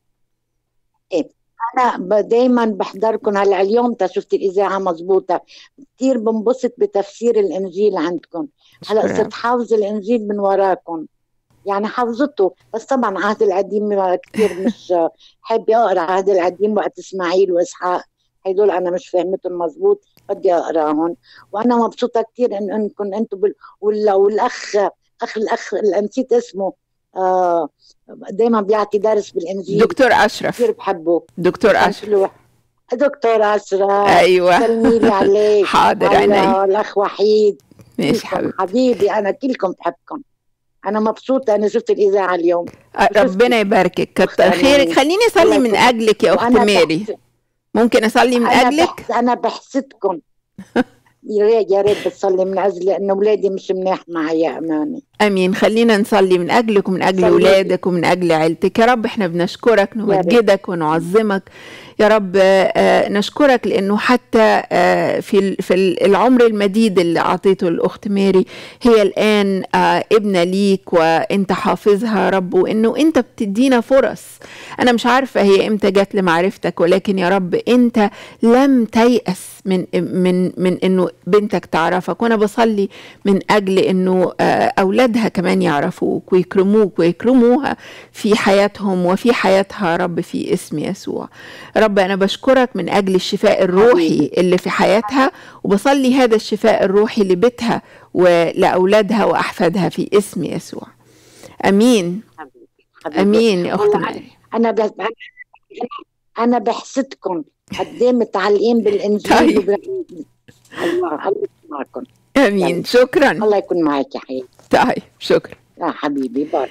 انا دائما بحضركم هلا اليوم تا شفت الاذاعه مزبوطه كثير بنبسط بتفسير الانجيل عندكم هلا شكراً. صرت حافظ الانجيل من وراكم يعني حافظته بس طبعا عهد القديم كثير مش حابه اقرا عهد القديم وقت اسماعيل واسحاق هدول انا مش فاهمتهم مزبوط بدي اقراهم وانا مبسوطه كثير ان انكم انتم بال... وال... والاخ اخ الاخ اللي نسيت اسمه آه دائما بيعطي درس بالانجيل دكتور اشرف كثير بحبه دكتور اشرف أشرف دكتور اشرف ايوه سلمي لي عليك حاضر على عيني الاخ وحيد ماشي كلكم حبيبي حبيبي انا كلكم بحبكم انا مبسوطه انا شفت الاذاعه اليوم آه، ربنا يباركك كتر أختي خيرك أماني. خليني اصلي الله من يكون- اجلك يا اخت وأنا ماري بحس- ممكن اصلي من انا اجلك بحس انا بحسدكم يا ريت يا ريت بتصلي من اجلي لانه اولادي مش منيح معي يا اماني امين خلينا نصلي من اجلك ومن اجل صلي. اولادك ومن اجل عيلتك يا رب احنا بنشكرك نمجدك ونعظمك يا رب آه، نشكرك لانه حتى آه، في ال- في ال- العمر المديد اللي اعطيته الاخت ماري هي الان آه، ابنه ليك وانت حافظها يا رب وانه انت بتدينا فرص انا مش عارفه هي امتى جت لمعرفتك ولكن يا رب انت لم تيأس من من من انه بنتك تعرفك وانا بصلي من اجل انه آه، اولادها كمان يعرفوك ويكرموك ويكرموها في حياتهم وفي حياتها يا رب في اسم يسوع رب انا بشكرك من اجل الشفاء الروحي حبيبي. اللي في حياتها وبصلي هذا الشفاء الروحي لبيتها ولاولادها واحفادها في اسم يسوع امين حبيبي حبيبي. امين يا اخت والله ماري انا بس انا بحسدكم قد ايه متعلقين بالانجيل طيب. وب... الله الله يكون معكم امين شكرا الله يكون معك يا حبيبي طيب شكرا يا حبيبي باي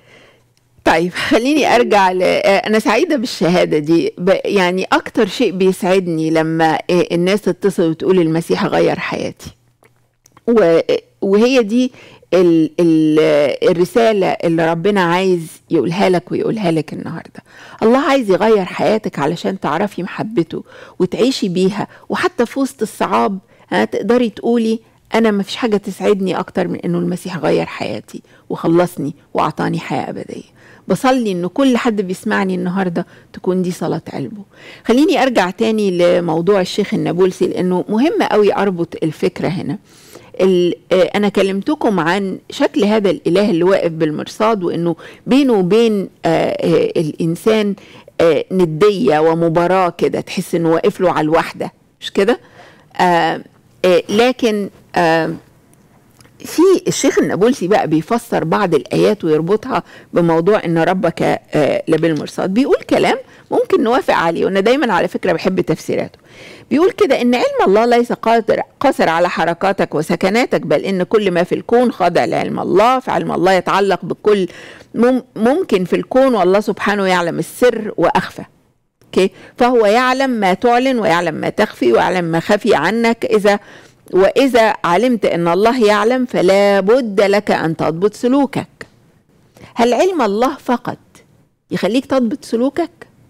طيب خليني ارجع ل... آه، انا سعيده بالشهاده دي ب... يعني اكتر شيء بيسعدني لما آه، الناس تتصل وتقول المسيح غير حياتي و... وهي دي ال... ال... الرساله اللي ربنا عايز يقولها لك ويقولها لك النهارده الله عايز يغير حياتك علشان تعرفي محبته وتعيشي بيها وحتى في وسط الصعاب ها تقدري تقولي انا ما فيش حاجه تسعدني اكتر من انه المسيح غير حياتي وخلصني واعطاني حياه ابديه بصلي ان كل حد بيسمعني النهارده تكون دي صلاه قلبه خليني ارجع تاني لموضوع الشيخ النابلسي لانه مهم قوي اربط الفكره هنا ال- آه، انا كلمتكم عن شكل هذا الاله اللي واقف بالمرصاد وانه بينه وبين آه، آه، الانسان آه، نديه ومباراه كده تحس انه واقف له على الواحده مش كده آه، آه، لكن آه، في الشيخ النابلسي بقى بيفسر بعض الايات ويربطها بموضوع ان ربك آه، لبالمرصاد بيقول كلام ممكن نوافق عليه وانا دايما على فكره بحب تفسيراته بيقول كده ان علم الله ليس قادر قاصر على حركاتك وسكناتك بل ان كل ما في الكون خاضع لعلم الله فعلم الله يتعلق بكل مم- ممكن في الكون والله سبحانه يعلم السر واخفى اوكي فهو يعلم ما تعلن ويعلم ما تخفي ويعلم ما خفي عنك اذا واذا علمت ان الله يعلم فلا بد لك ان تضبط سلوكك هل علم الله فقط يخليك تضبط سلوكك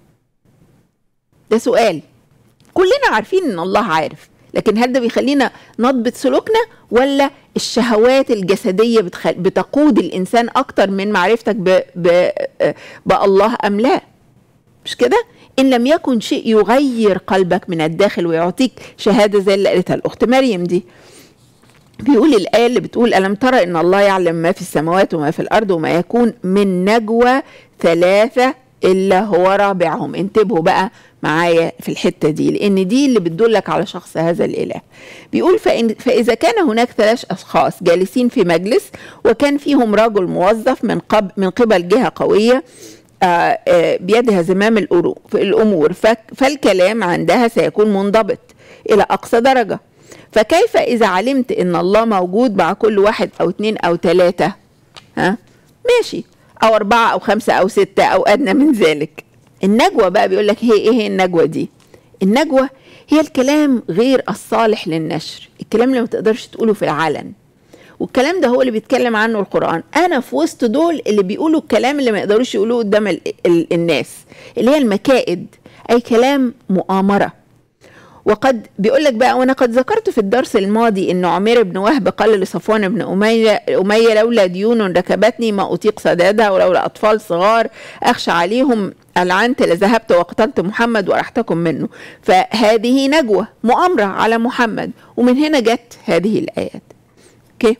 ده سؤال كلنا عارفين ان الله عارف لكن هل ده بيخلينا نضبط سلوكنا ولا الشهوات الجسدية بتخل... بتقود الإنسان أكتر من معرفتك ب... ب... بالله أم لا مش كده؟ إن لم يكن شيء يغير قلبك من الداخل ويعطيك شهادة زي اللي قالتها الأخت مريم دي بيقول الآية اللي بتقول ألم ترى إن الله يعلم ما في السماوات وما في الأرض وما يكون من نجوى ثلاثة إلا هو رابعهم انتبهوا بقى معايا في الحتة دي لأن دي اللي بتدلك على شخص هذا الإله بيقول فإن فإذا كان هناك ثلاث أشخاص جالسين في مجلس وكان فيهم رجل موظف من قبل من قبل جهة قوية آآ آآ بيدها زمام الأمور فالكلام عندها سيكون منضبط إلى أقصى درجة فكيف إذا علمت إن الله موجود مع كل واحد أو اتنين أو تلاتة ها ماشي أو أربعة أو خمسة أو ستة أو أدنى من ذلك النجوى بقى بيقول لك هي إيه هي النجوى دي النجوى هي الكلام غير الصالح للنشر الكلام اللي ما تقدرش تقوله في العلن والكلام ده هو اللي بيتكلم عنه القرآن أنا في وسط دول اللي بيقولوا الكلام اللي ما يقدروش يقولوه قدام ال ال الناس اللي هي المكائد أي كلام مؤامرة وقد بيقول لك بقى وانا قد ذكرت في الدرس الماضي ان عمير بن وهب قال لصفوان بن اميه اميه لولا ديون ركبتني ما اطيق سدادها ولولا اطفال صغار اخشى عليهم العنت لذهبت وقتلت محمد وارحتكم منه فهذه نجوى مؤامره على محمد ومن هنا جت هذه الايات اوكي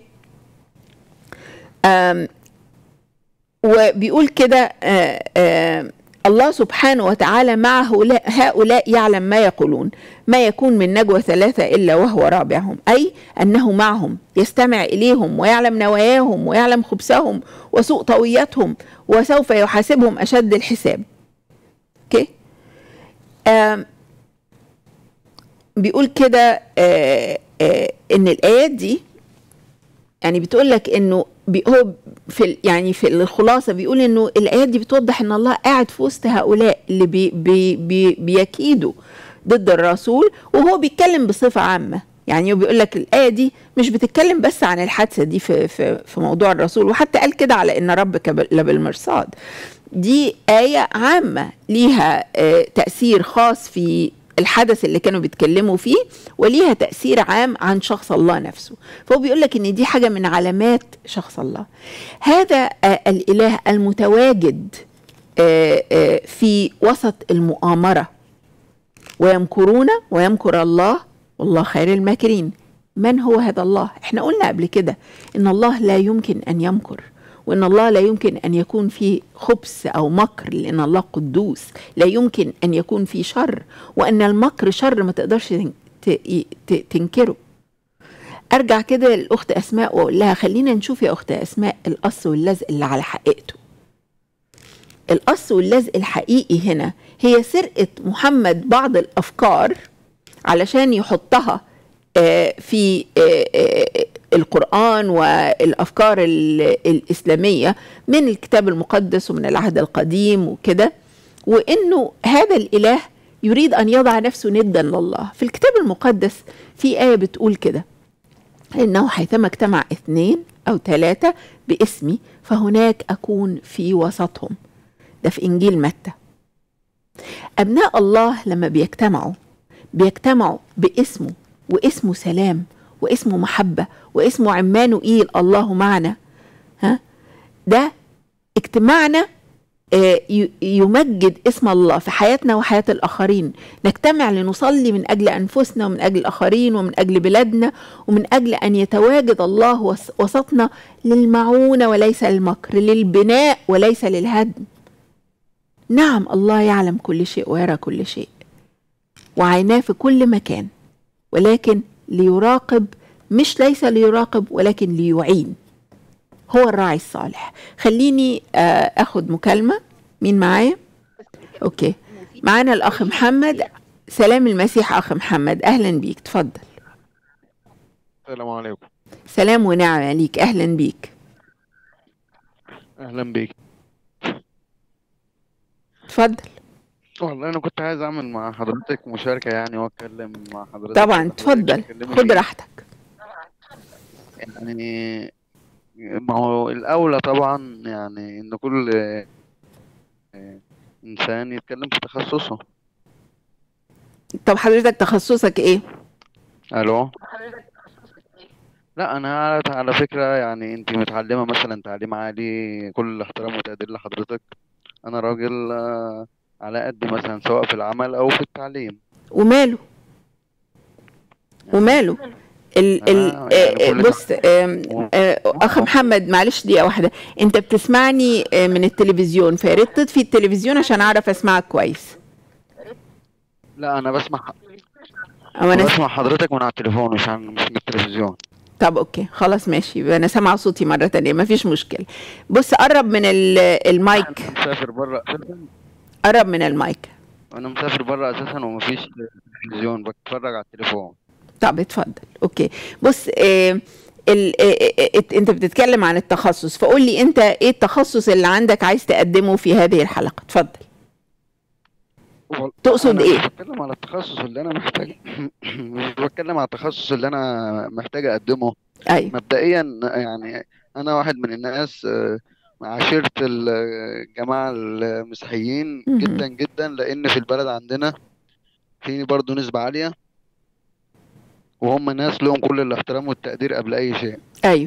أم وبيقول كده الله سبحانه وتعالى مع هؤلاء يعلم ما يقولون ما يكون من نجوى ثلاثة إلا وهو رابعهم أي أنه معهم يستمع إليهم ويعلم نواياهم ويعلم خبثهم وسوء طويتهم وسوف يحاسبهم أشد الحساب أوكي بيقول كده إن الآيات دي يعني بتقول لك إنه هو في يعني في الخلاصه بيقول انه الايات دي بتوضح ان الله قاعد في وسط هؤلاء اللي بي بي بي بيكيدوا ضد الرسول وهو بيتكلم بصفه عامه يعني بيقول لك الايه دي مش بتتكلم بس عن الحادثه دي في في في موضوع الرسول وحتى قال كده على ان ربك لبالمرصاد دي ايه عامه ليها تاثير خاص في الحدث اللي كانوا بيتكلموا فيه وليها تأثير عام عن شخص الله نفسه فهو بيقول لك ان دي حاجة من علامات شخص الله هذا الإله المتواجد في وسط المؤامرة ويمكرون ويمكر الله والله خير الماكرين من هو هذا الله احنا قلنا قبل كده ان الله لا يمكن ان يمكر وان الله لا يمكن ان يكون فيه خبث او مكر لان الله قدوس لا يمكن ان يكون فيه شر وان المكر شر ما تقدرش تنكره ارجع كده للاخت اسماء واقول لها خلينا نشوف يا اخت اسماء القص واللزق اللي على حقيقته القص واللزق الحقيقي هنا هي سرقه محمد بعض الافكار علشان يحطها في القرآن والأفكار الإسلامية من الكتاب المقدس ومن العهد القديم وكده وإنه هذا الإله يريد أن يضع نفسه ندا لله في الكتاب المقدس في آية بتقول كده إنه حيثما اجتمع اثنين أو ثلاثة باسمي فهناك أكون في وسطهم ده في إنجيل متى أبناء الله لما بيجتمعوا بيجتمعوا باسمه واسمه سلام واسمه محبة واسمه عمانوئيل الله معنا ها ده اجتماعنا يمجد اسم الله في حياتنا وحياة الآخرين نجتمع لنصلي من أجل أنفسنا ومن أجل الآخرين ومن أجل بلادنا ومن أجل أن يتواجد الله وسطنا للمعونة وليس للمكر للبناء وليس للهدم نعم الله يعلم كل شيء ويرى كل شيء وعيناه في كل مكان ولكن ليراقب مش ليس ليراقب ولكن ليعين هو الراعي الصالح خليني اخد مكالمه مين معايا اوكي معانا الاخ محمد سلام المسيح اخ محمد اهلا بيك تفضل السلام عليكم سلام ونعمه ليك اهلا بيك اهلا بيك اتفضل والله انا كنت عايز اعمل مع حضرتك مشاركه يعني واتكلم مع حضرتك طبعا اتفضل خد راحتك يعني ما هو الاولى طبعا يعني ان كل انسان يتكلم في تخصصه طب حضرتك تخصصك ايه الو لا انا على على فكره يعني انت متعلمه مثلا تعليم عالي كل الاحترام والتقدير لحضرتك انا راجل آه، على قد مثلا سواء في العمل او في التعليم وماله وماله ال ال أنا يعني آه، كل بص آم، آه، اخ محمد معلش دقيقه واحده انت بتسمعني آه، من التلفزيون فيا ريت تطفي التلفزيون عشان اعرف اسمعك كويس لا انا بسمع او انا بسمع حضرتك من على التليفون مش عن مش من التلفزيون طب اوكي خلاص ماشي يبقى انا سامعه صوتي مره تانية مفيش مشكله بص قرب من ال- المايك انا مسافر بره اساسا قرب من المايك انا مسافر بره اساسا ومفيش تلفزيون بتفرج على التليفون طب اتفضل اوكي بص آه ال آه آه آه انت بتتكلم عن التخصص فقول لي انت ايه التخصص اللي عندك عايز تقدمه في هذه الحلقه اتفضل وال- تقصد انا إيه؟ مش بتكلم على التخصص اللي انا محتاج مش بتكلم على التخصص اللي انا محتاج اقدمه ايوه مبدئيا يعني انا واحد من الناس آه، عاشرت الجماعة المسيحيين مهم. جدا جدا لان في البلد عندنا في برضه نسبة عالية وهم ناس لهم كل الاحترام والتقدير قبل اي شيء ايوه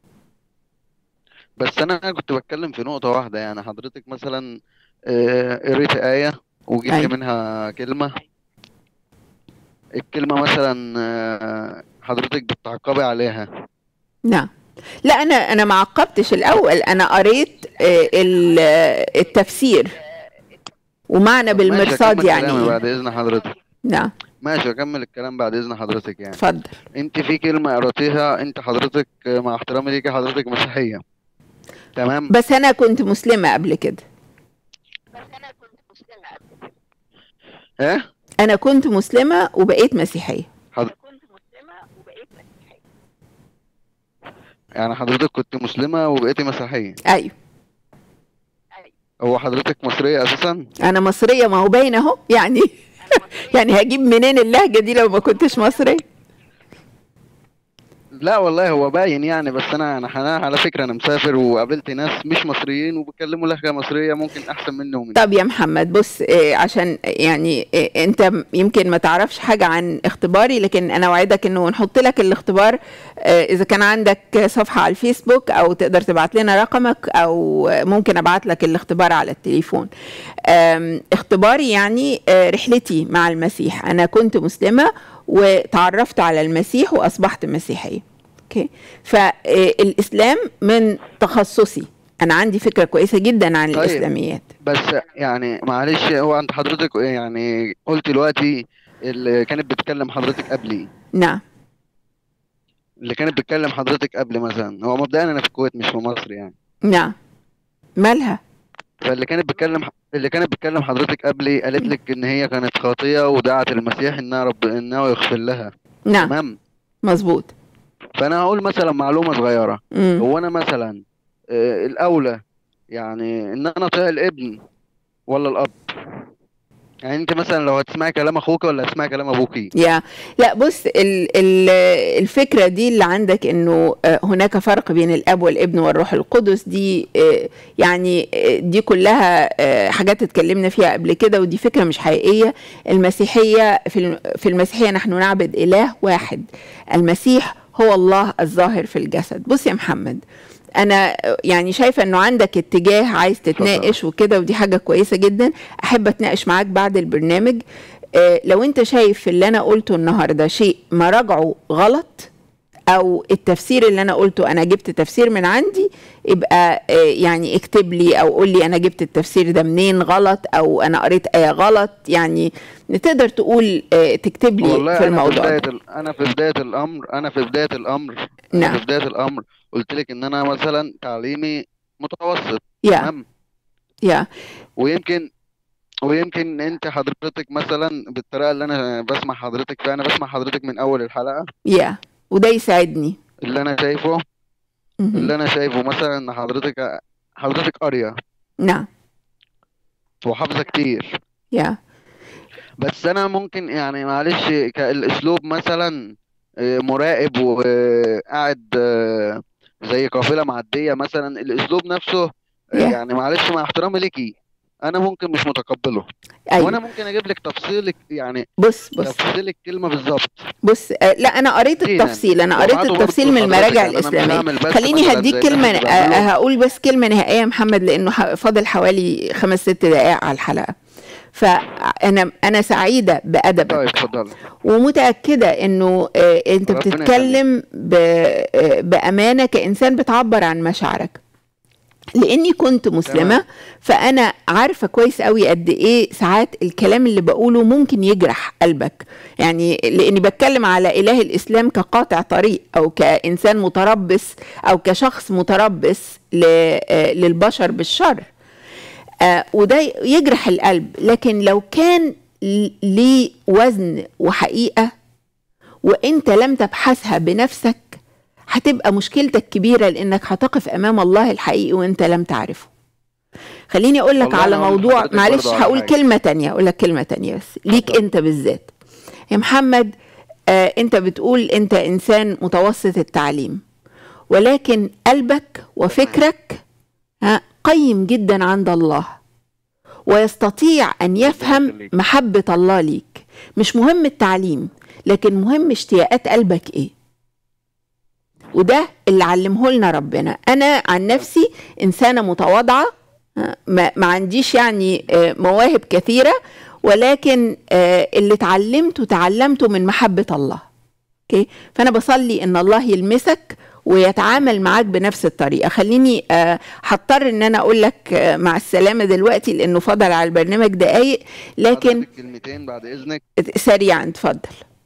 بس انا كنت بتكلم في نقطة واحدة يعني حضرتك مثلا آه، قريت آية وجبت أيوة. منها كلمة الكلمة مثلا آه، حضرتك بتعقبي عليها نعم لا انا انا ما عقبتش الاول انا قريت آه، ال- آه، التفسير ومعنى طب ماشي بالمرصاد اكمل يعني كلامي ايه بعد اذن حضرتك نعم ماشي اكمل الكلام بعد اذن حضرتك يعني اتفضل انت في كلمة قرأتيها انت حضرتك آه، مع احترامي ليكي حضرتك مسيحية تمام بس انا كنت مسلمه قبل كده ايه انا كنت مسلمه وبقيت مسيحيه حض... يعني حضرتك كنت مسلمة وبقيتي مسيحية ايوه هو حضرتك مصرية اساسا انا مصريه ما هو باين اهو يعني يعني هجيب منين اللهجه دي لو ما كنتش مصريه لا والله هو باين يعني بس انا انا أنا على فكره انا مسافر وقابلت ناس مش مصريين وبيتكلموا لهجه مصريه ممكن احسن مني ومني طب يا محمد بص إيه، عشان يعني إيه، انت م- يمكن ما تعرفش حاجه عن اختباري لكن انا اوعدك انه نحط لك الاختبار آه، اذا كان عندك صفحه على الفيسبوك او تقدر تبعت لنا رقمك او ممكن ابعت لك الاختبار على التليفون آم، اختباري يعني آه، رحلتي مع المسيح انا كنت مسلمه وتعرفت على المسيح واصبحت مسيحيه اوكي فالاسلام من تخصصي انا عندي فكره كويسه جدا عن طيب. الاسلاميات بس يعني معلش هو انت حضرتك يعني قلت دلوقتي اللي كانت بتتكلم حضرتك قبلي نعم اللي كانت بتتكلم حضرتك قبل مثلا هو مبدئيا انا في الكويت مش في مصر يعني نعم مالها فاللي كانت بتتكلم اللي كانت بتتكلم حضرتك قبلي قالت لك ان هي كانت خاطيه ودعت المسيح انها رب انه يغفر لها نعم تمام مظبوط فانا هقول مثلا معلومه صغيره مم. هو انا مثلا آه، الاولى يعني ان انا اطيع الابن ولا الاب يعني انت مثلا لو هتسمعي كلام اخوك ولا هتسمعي كلام ابوكي يا لا بص ال ال الفكره دي اللي عندك انه آه، هناك فرق بين الاب والابن والروح القدس دي آه، يعني آه، دي كلها آه، حاجات اتكلمنا فيها قبل كده ودي فكره مش حقيقيه المسيحيه في الم- في المسيحيه نحن نعبد اله واحد المسيح هو الله الظاهر في الجسد بص يا محمد انا يعني شايفه انه عندك اتجاه عايز تتناقش وكده ودي حاجه كويسه جدا احب اتناقش معاك بعد البرنامج آه، لو انت شايف اللي انا قلته النهارده شيء مراجعه غلط او التفسير اللي انا قلته انا جبت تفسير من عندي يبقى آه، يعني اكتب لي او قول لي انا جبت التفسير ده منين غلط او انا قريت ايه غلط يعني تقدر تقول آه، تكتب لي والله في انا في الموضوع بدايه ده ال... انا في بدايه الامر انا في بدايه الامر نعم. انا في بدايه الامر قلت لك ان انا مثلا تعليمي متوسط يا تمام يا ويمكن ويمكن انت حضرتك مثلا بالطريقه اللي انا بسمع حضرتك فيها انا بسمع حضرتك من اول الحلقه يا وده يساعدني اللي انا شايفه مهم. اللي انا شايفه مثلا ان حضرتك حضرتك قاريه نعم وحافظه كتير يا بس انا ممكن يعني معلش كالاسلوب مثلا آه، مراقب وقاعد آه، زي قافله معديه مثلا الاسلوب نفسه آه، Yeah. يعني معلش مع احترامي ليكي انا ممكن مش متقبله ايوه وانا ممكن اجيب لك تفصيل يعني بص بص تفصيل الكلمه بالظبط بص آه، لا انا قريت أكيد التفصيل انا قريت وبعده برضه التفصيل من حضرتك المراجع يعني أنا مش الاسلاميه هعمل بس خليني مثلاً هديك زي كلمه الناس اللي آه، بيعملوا. هقول بس كلمه نهائيه يا محمد لانه ح- فاضل حوالي خمس ست دقائق على الحلقه فانا انا سعيده بادبك طيب اتفضل ومتاكده انه آه، انت ربنا بتتكلم ب- آه، بامانه كانسان بتعبر عن مشاعرك لاني كنت مسلمه تمام. فانا عارفه كويس قوي قد ايه ساعات الكلام اللي بقوله ممكن يجرح قلبك يعني لاني بتكلم على اله الاسلام كقاطع طريق او كانسان متربص او كشخص متربص ل- آه، للبشر بالشر آه، وده يجرح القلب لكن لو كان ل- ليه وزن وحقيقه وانت لم تبحثها بنفسك هتبقى مشكلتك كبيره لانك هتقف امام الله الحقيقي وانت لم تعرفه خليني اقول لك والله على أنا هقول موضوع لحضرتك معلش برضو على هقول حاجة. كلمه تانية اقول لك كلمه تانية بس ليك اتفضل. انت بالذات يا محمد آه انت بتقول انت انسان متوسط التعليم ولكن قلبك وفكرك ها قيم جدا عند الله ويستطيع ان يفهم يخليك. محبه الله ليك مش مهم التعليم لكن مهم اشتياقات قلبك ايه وده اللي علمه لنا ربنا انا عن نفسي انسانه متواضعه ها، ما, ما عنديش يعني آه، مواهب كثيره ولكن آه، اللي اتعلمته تعلمته من محبه الله اوكي فانا بصلي ان الله يلمسك ويتعامل معاك بنفس الطريقه خليني آه، هضطر ان انا اقول لك آه، مع السلامه دلوقتي لانه فضل على البرنامج دقايق لكن حضرتك كلمتين بعد اذنك سريعا اتفضل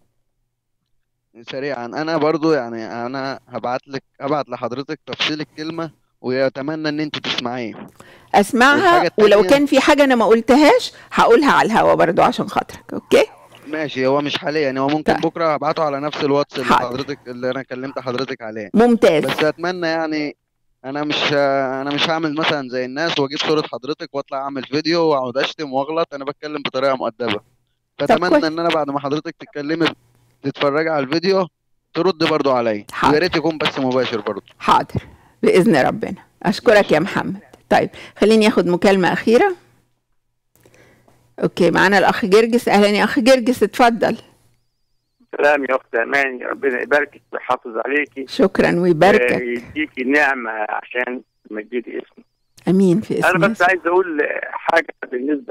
سريعا انا برضو يعني انا هبعت لك هبعت لحضرتك تفصيل الكلمه ويتمنى ان انت تسمعيه اسمعها والحاجة ولو التانية- كان في حاجه انا ما قلتهاش هقولها على الهوا برضو عشان خاطرك اوكي ماشي هو مش حاليا هو ممكن طيب. بكره هبعته على نفس الواتس اللي حاضر. حضرتك اللي انا كلمت حضرتك عليه ممتاز بس اتمنى يعني انا مش انا مش هعمل مثلا زي الناس واجيب صورة حضرتك واطلع اعمل فيديو واقعد اشتم واغلط انا بتكلم بطريقة مؤدبة فاتمنى كويس. ان انا بعد ما حضرتك تتكلمي تتفرجي على الفيديو ترد برضو عليا حاضر. ويا ريت يكون بس مباشر برضو حاضر باذن ربنا اشكرك يا محمد طيب خليني اخد مكالمه اخيره اوكي معانا الاخ جرجس اهلا يا اخ جرجس اتفضل سلام يا اخت اماني ربنا يباركك ويحافظ عليكي شكرا ويباركك ويديكي نعمه عشان تمجدي اسمه امين في اسم انا بس يسوع. عايز اقول حاجه بالنسبه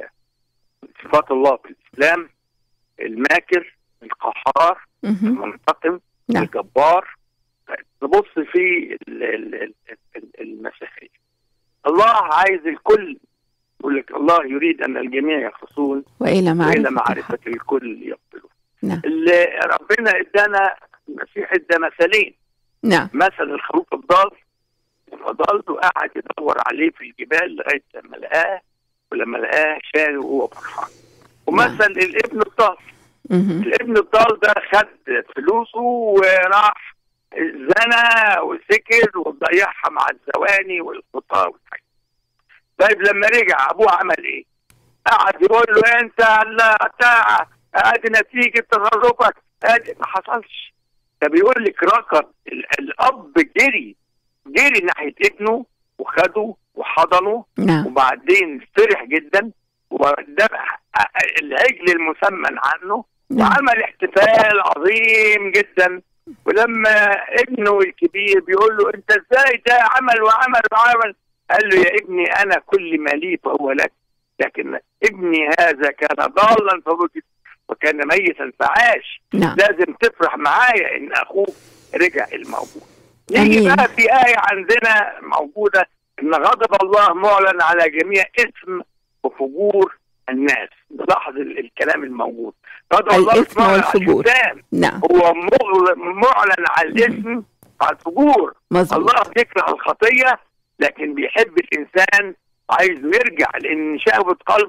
لصفات الله في الاسلام الماكر القهار مهم. المنتقم نعم. الجبار نبص في ال- ال- ال- ال- المسيحيه الله عايز الكل يقول لك الله يريد ان الجميع يخلصون والى معرفه والى الحق. معرفه الكل يقبلون نعم اللي ربنا ادانا المسيح ادى مثلين نعم مثل الخروف الضال فضل وقعد يدور عليه في الجبال لغايه لما لقاه ولما لقاه شاله وهو فرحان ومثل الابن الضال مهم. الابن الضال ده خد فلوسه وراح زنى وسكر وضيعها مع الزواني والخطا والحاجات طيب لما رجع ابوه عمل ايه؟ قعد يقول له انت لا بتاع ادي نتيجه تصرفك ادي ما حصلش ده بيقول لك ركض ال- الاب جري جري ناحيه ابنه وخده وحضنه نعم وبعدين فرح جدا وذبح العجل المسمن عنه نعم وعمل احتفال عظيم جدا ولما ابنه الكبير بيقول له انت ازاي ده عمل وعمل وعمل قال له يا ابني انا كل ما لي فهو لك لكن ابني هذا كان ضالا فوجد وكان ميتا فعاش نعم لازم تفرح معايا ان اخوك رجع الموجود نيجي أمين. بقى في آية عندنا موجودة إن غضب الله معلن على جميع إثم وفجور الناس لاحظ ال- الكلام الموجود غضب الله مش الإثم معلن على والفجور. الإنسان نعم هو مغل- معلن على الإثم وعلى الفجور مظبوط الله بيكره الخطية لكن بيحب الإنسان عايزه يرجع لأن شهوة قلبه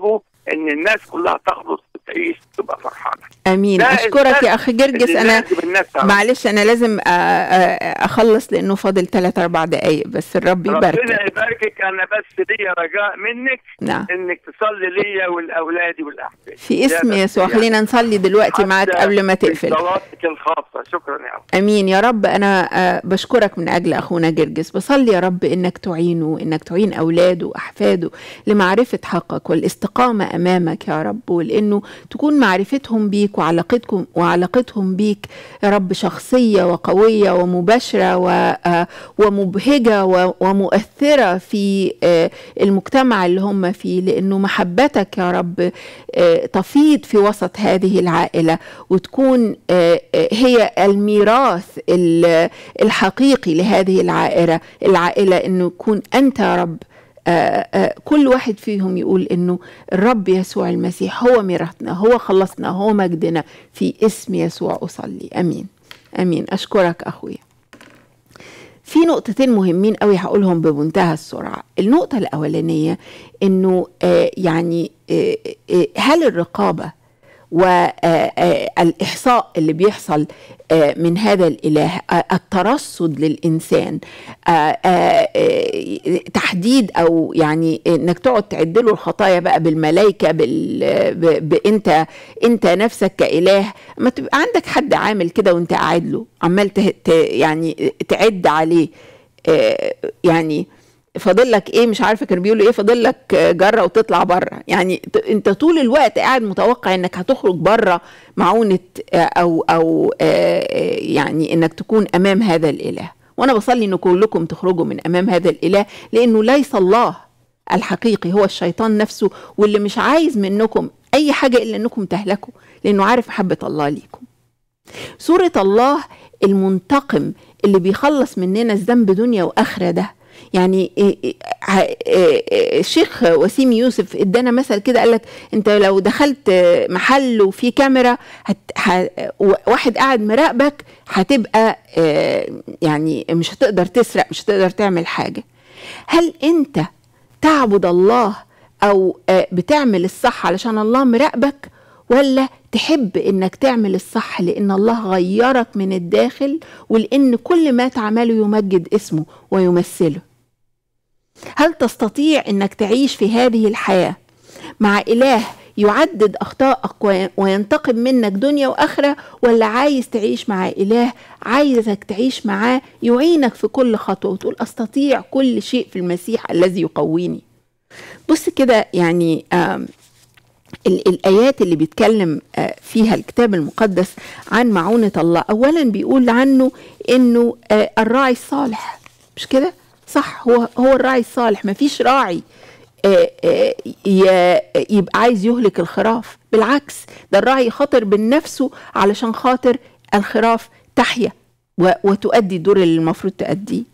ان الناس كلها تخلص وتعيش وتبقى فرحانه امين ده اشكرك الدرس يا اخي جرجس اللي انا لازم الناس تعرفه. معلش انا لازم أ- أ- اخلص لانه فاضل 3 4 دقايق بس الرب ربنا يبارك يباركك انا بس ليا رجاء منك نعم انك تصلي ليا ولاولادي والاحفاد في اسم ده بس يسوع يعني. خلينا نصلي دلوقتي معاك حتى قبل ما في تقفل صلاتك الخاصه شكرا يا رب امين يا رب انا آه، بشكرك من اجل اخونا جرجس بصلي يا رب انك تعينه انك تعين اولاده واحفاده لمعرفه حقك والاستقامه امامك يا رب ولانه تكون معرفتهم بيك وعلاقتكم وعلاقتهم بيك يا رب شخصيه وقويه ومباشره و- آه، ومبهجه و- ومؤثره في آه، المجتمع اللي هم فيه لانه محبتك يا رب آه، تفيض في وسط هذه العائله وتكون آه، آه، هي الميراث ال- الحقيقي لهذه العائله العائله انه يكون انت يا رب آه، آه، كل واحد فيهم يقول انه الرب يسوع المسيح هو ميراثنا هو خلصنا هو مجدنا في اسم يسوع اصلي امين امين اشكرك اخويا في نقطتين مهمين قوي هقولهم بمنتهى السرعه النقطه الاولانيه انه آه، يعني آه، آه، هل الرقابه والإحصاء اللي بيحصل آه، من هذا الإله آه، الترصد للإنسان آه، آه، آه، تحديد أو يعني إنك تقعد تعد له الخطايا بقى بالملائكة بال ب- بأنت أنت نفسك كإله ما تبقى عندك حد عامل كده وأنت قاعد له عمال ته- ت- يعني تعد عليه آه، يعني فاضل لك ايه مش عارفه كانوا بيقولوا ايه فاضل لك جره وتطلع بره يعني ت- انت طول الوقت قاعد متوقع انك هتخرج بره معونه آه، او او آه، آه، يعني انك تكون امام هذا الاله وانا بصلي ان كلكم تخرجوا من امام هذا الاله لانه ليس الله الحقيقي هو الشيطان نفسه واللي مش عايز منكم اي حاجه الا انكم تهلكوا لانه عارف محبه الله ليكم سورة الله المنتقم اللي بيخلص مننا الذنب دنيا وآخرة ده يعني إيه- إيه- ع- إيه- إيه- الشيخ وسيم يوسف ادانا مثل كده قال لك انت لو دخلت محل وفي كاميرا هت ه واحد قاعد مراقبك هتبقى آه، يعني مش هتقدر تسرق مش هتقدر تعمل حاجه هل انت تعبد الله او آه، بتعمل الصح علشان الله مراقبك ولا تحب انك تعمل الصح لان الله غيرك من الداخل ولان كل ما تعمله يمجد اسمه ويمثله هل تستطيع انك تعيش في هذه الحياه مع اله يعدد اخطائك وي- وينتقم منك دنيا واخره ولا عايز تعيش مع اله عايزك تعيش معاه يعينك في كل خطوه وتقول استطيع كل شيء في المسيح الذي يقويني بص كده يعني آم ال- الآيات اللي بيتكلم آه، فيها الكتاب المقدس عن معونة الله أولا بيقول عنه إنه آه، الراعي الصالح مش كده صح هو هو الراعي الصالح مفيش راعي آه، آه، ي- يبقى عايز يهلك الخراف بالعكس ده الراعي خاطر بنفسه علشان خاطر الخراف تحيا و- وتؤدي الدور اللي المفروض تؤديه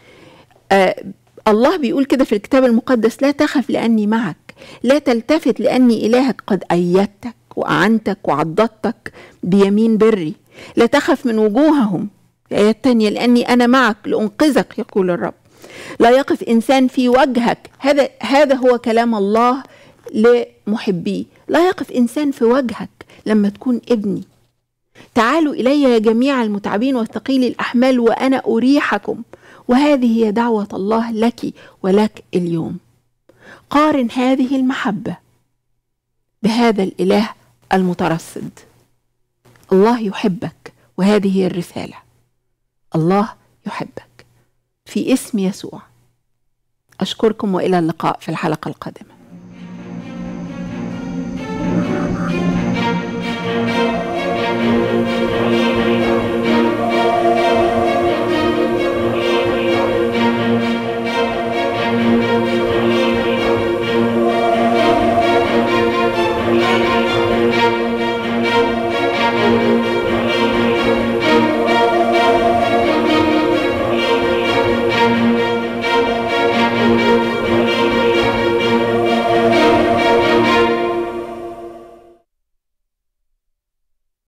آه الله بيقول كده في الكتاب المقدس لا تخف لأني معك لا تلتفت لأني إلهك قد أيدتك وأعنتك وعضدتك بيمين بري لا تخف من وجوههم الآية الثانية لأني أنا معك لأنقذك يقول الرب لا يقف إنسان في وجهك هذا هذا هو كلام الله لمحبيه لا يقف إنسان في وجهك لما تكون ابني تعالوا إلي يا جميع المتعبين والثقيل الأحمال وأنا أريحكم وهذه هي دعوة الله لك ولك اليوم قارن هذه المحبة بهذا الإله المترصد الله يحبك وهذه هي الرسالة الله يحبك في اسم يسوع أشكركم وإلى اللقاء في الحلقة القادمة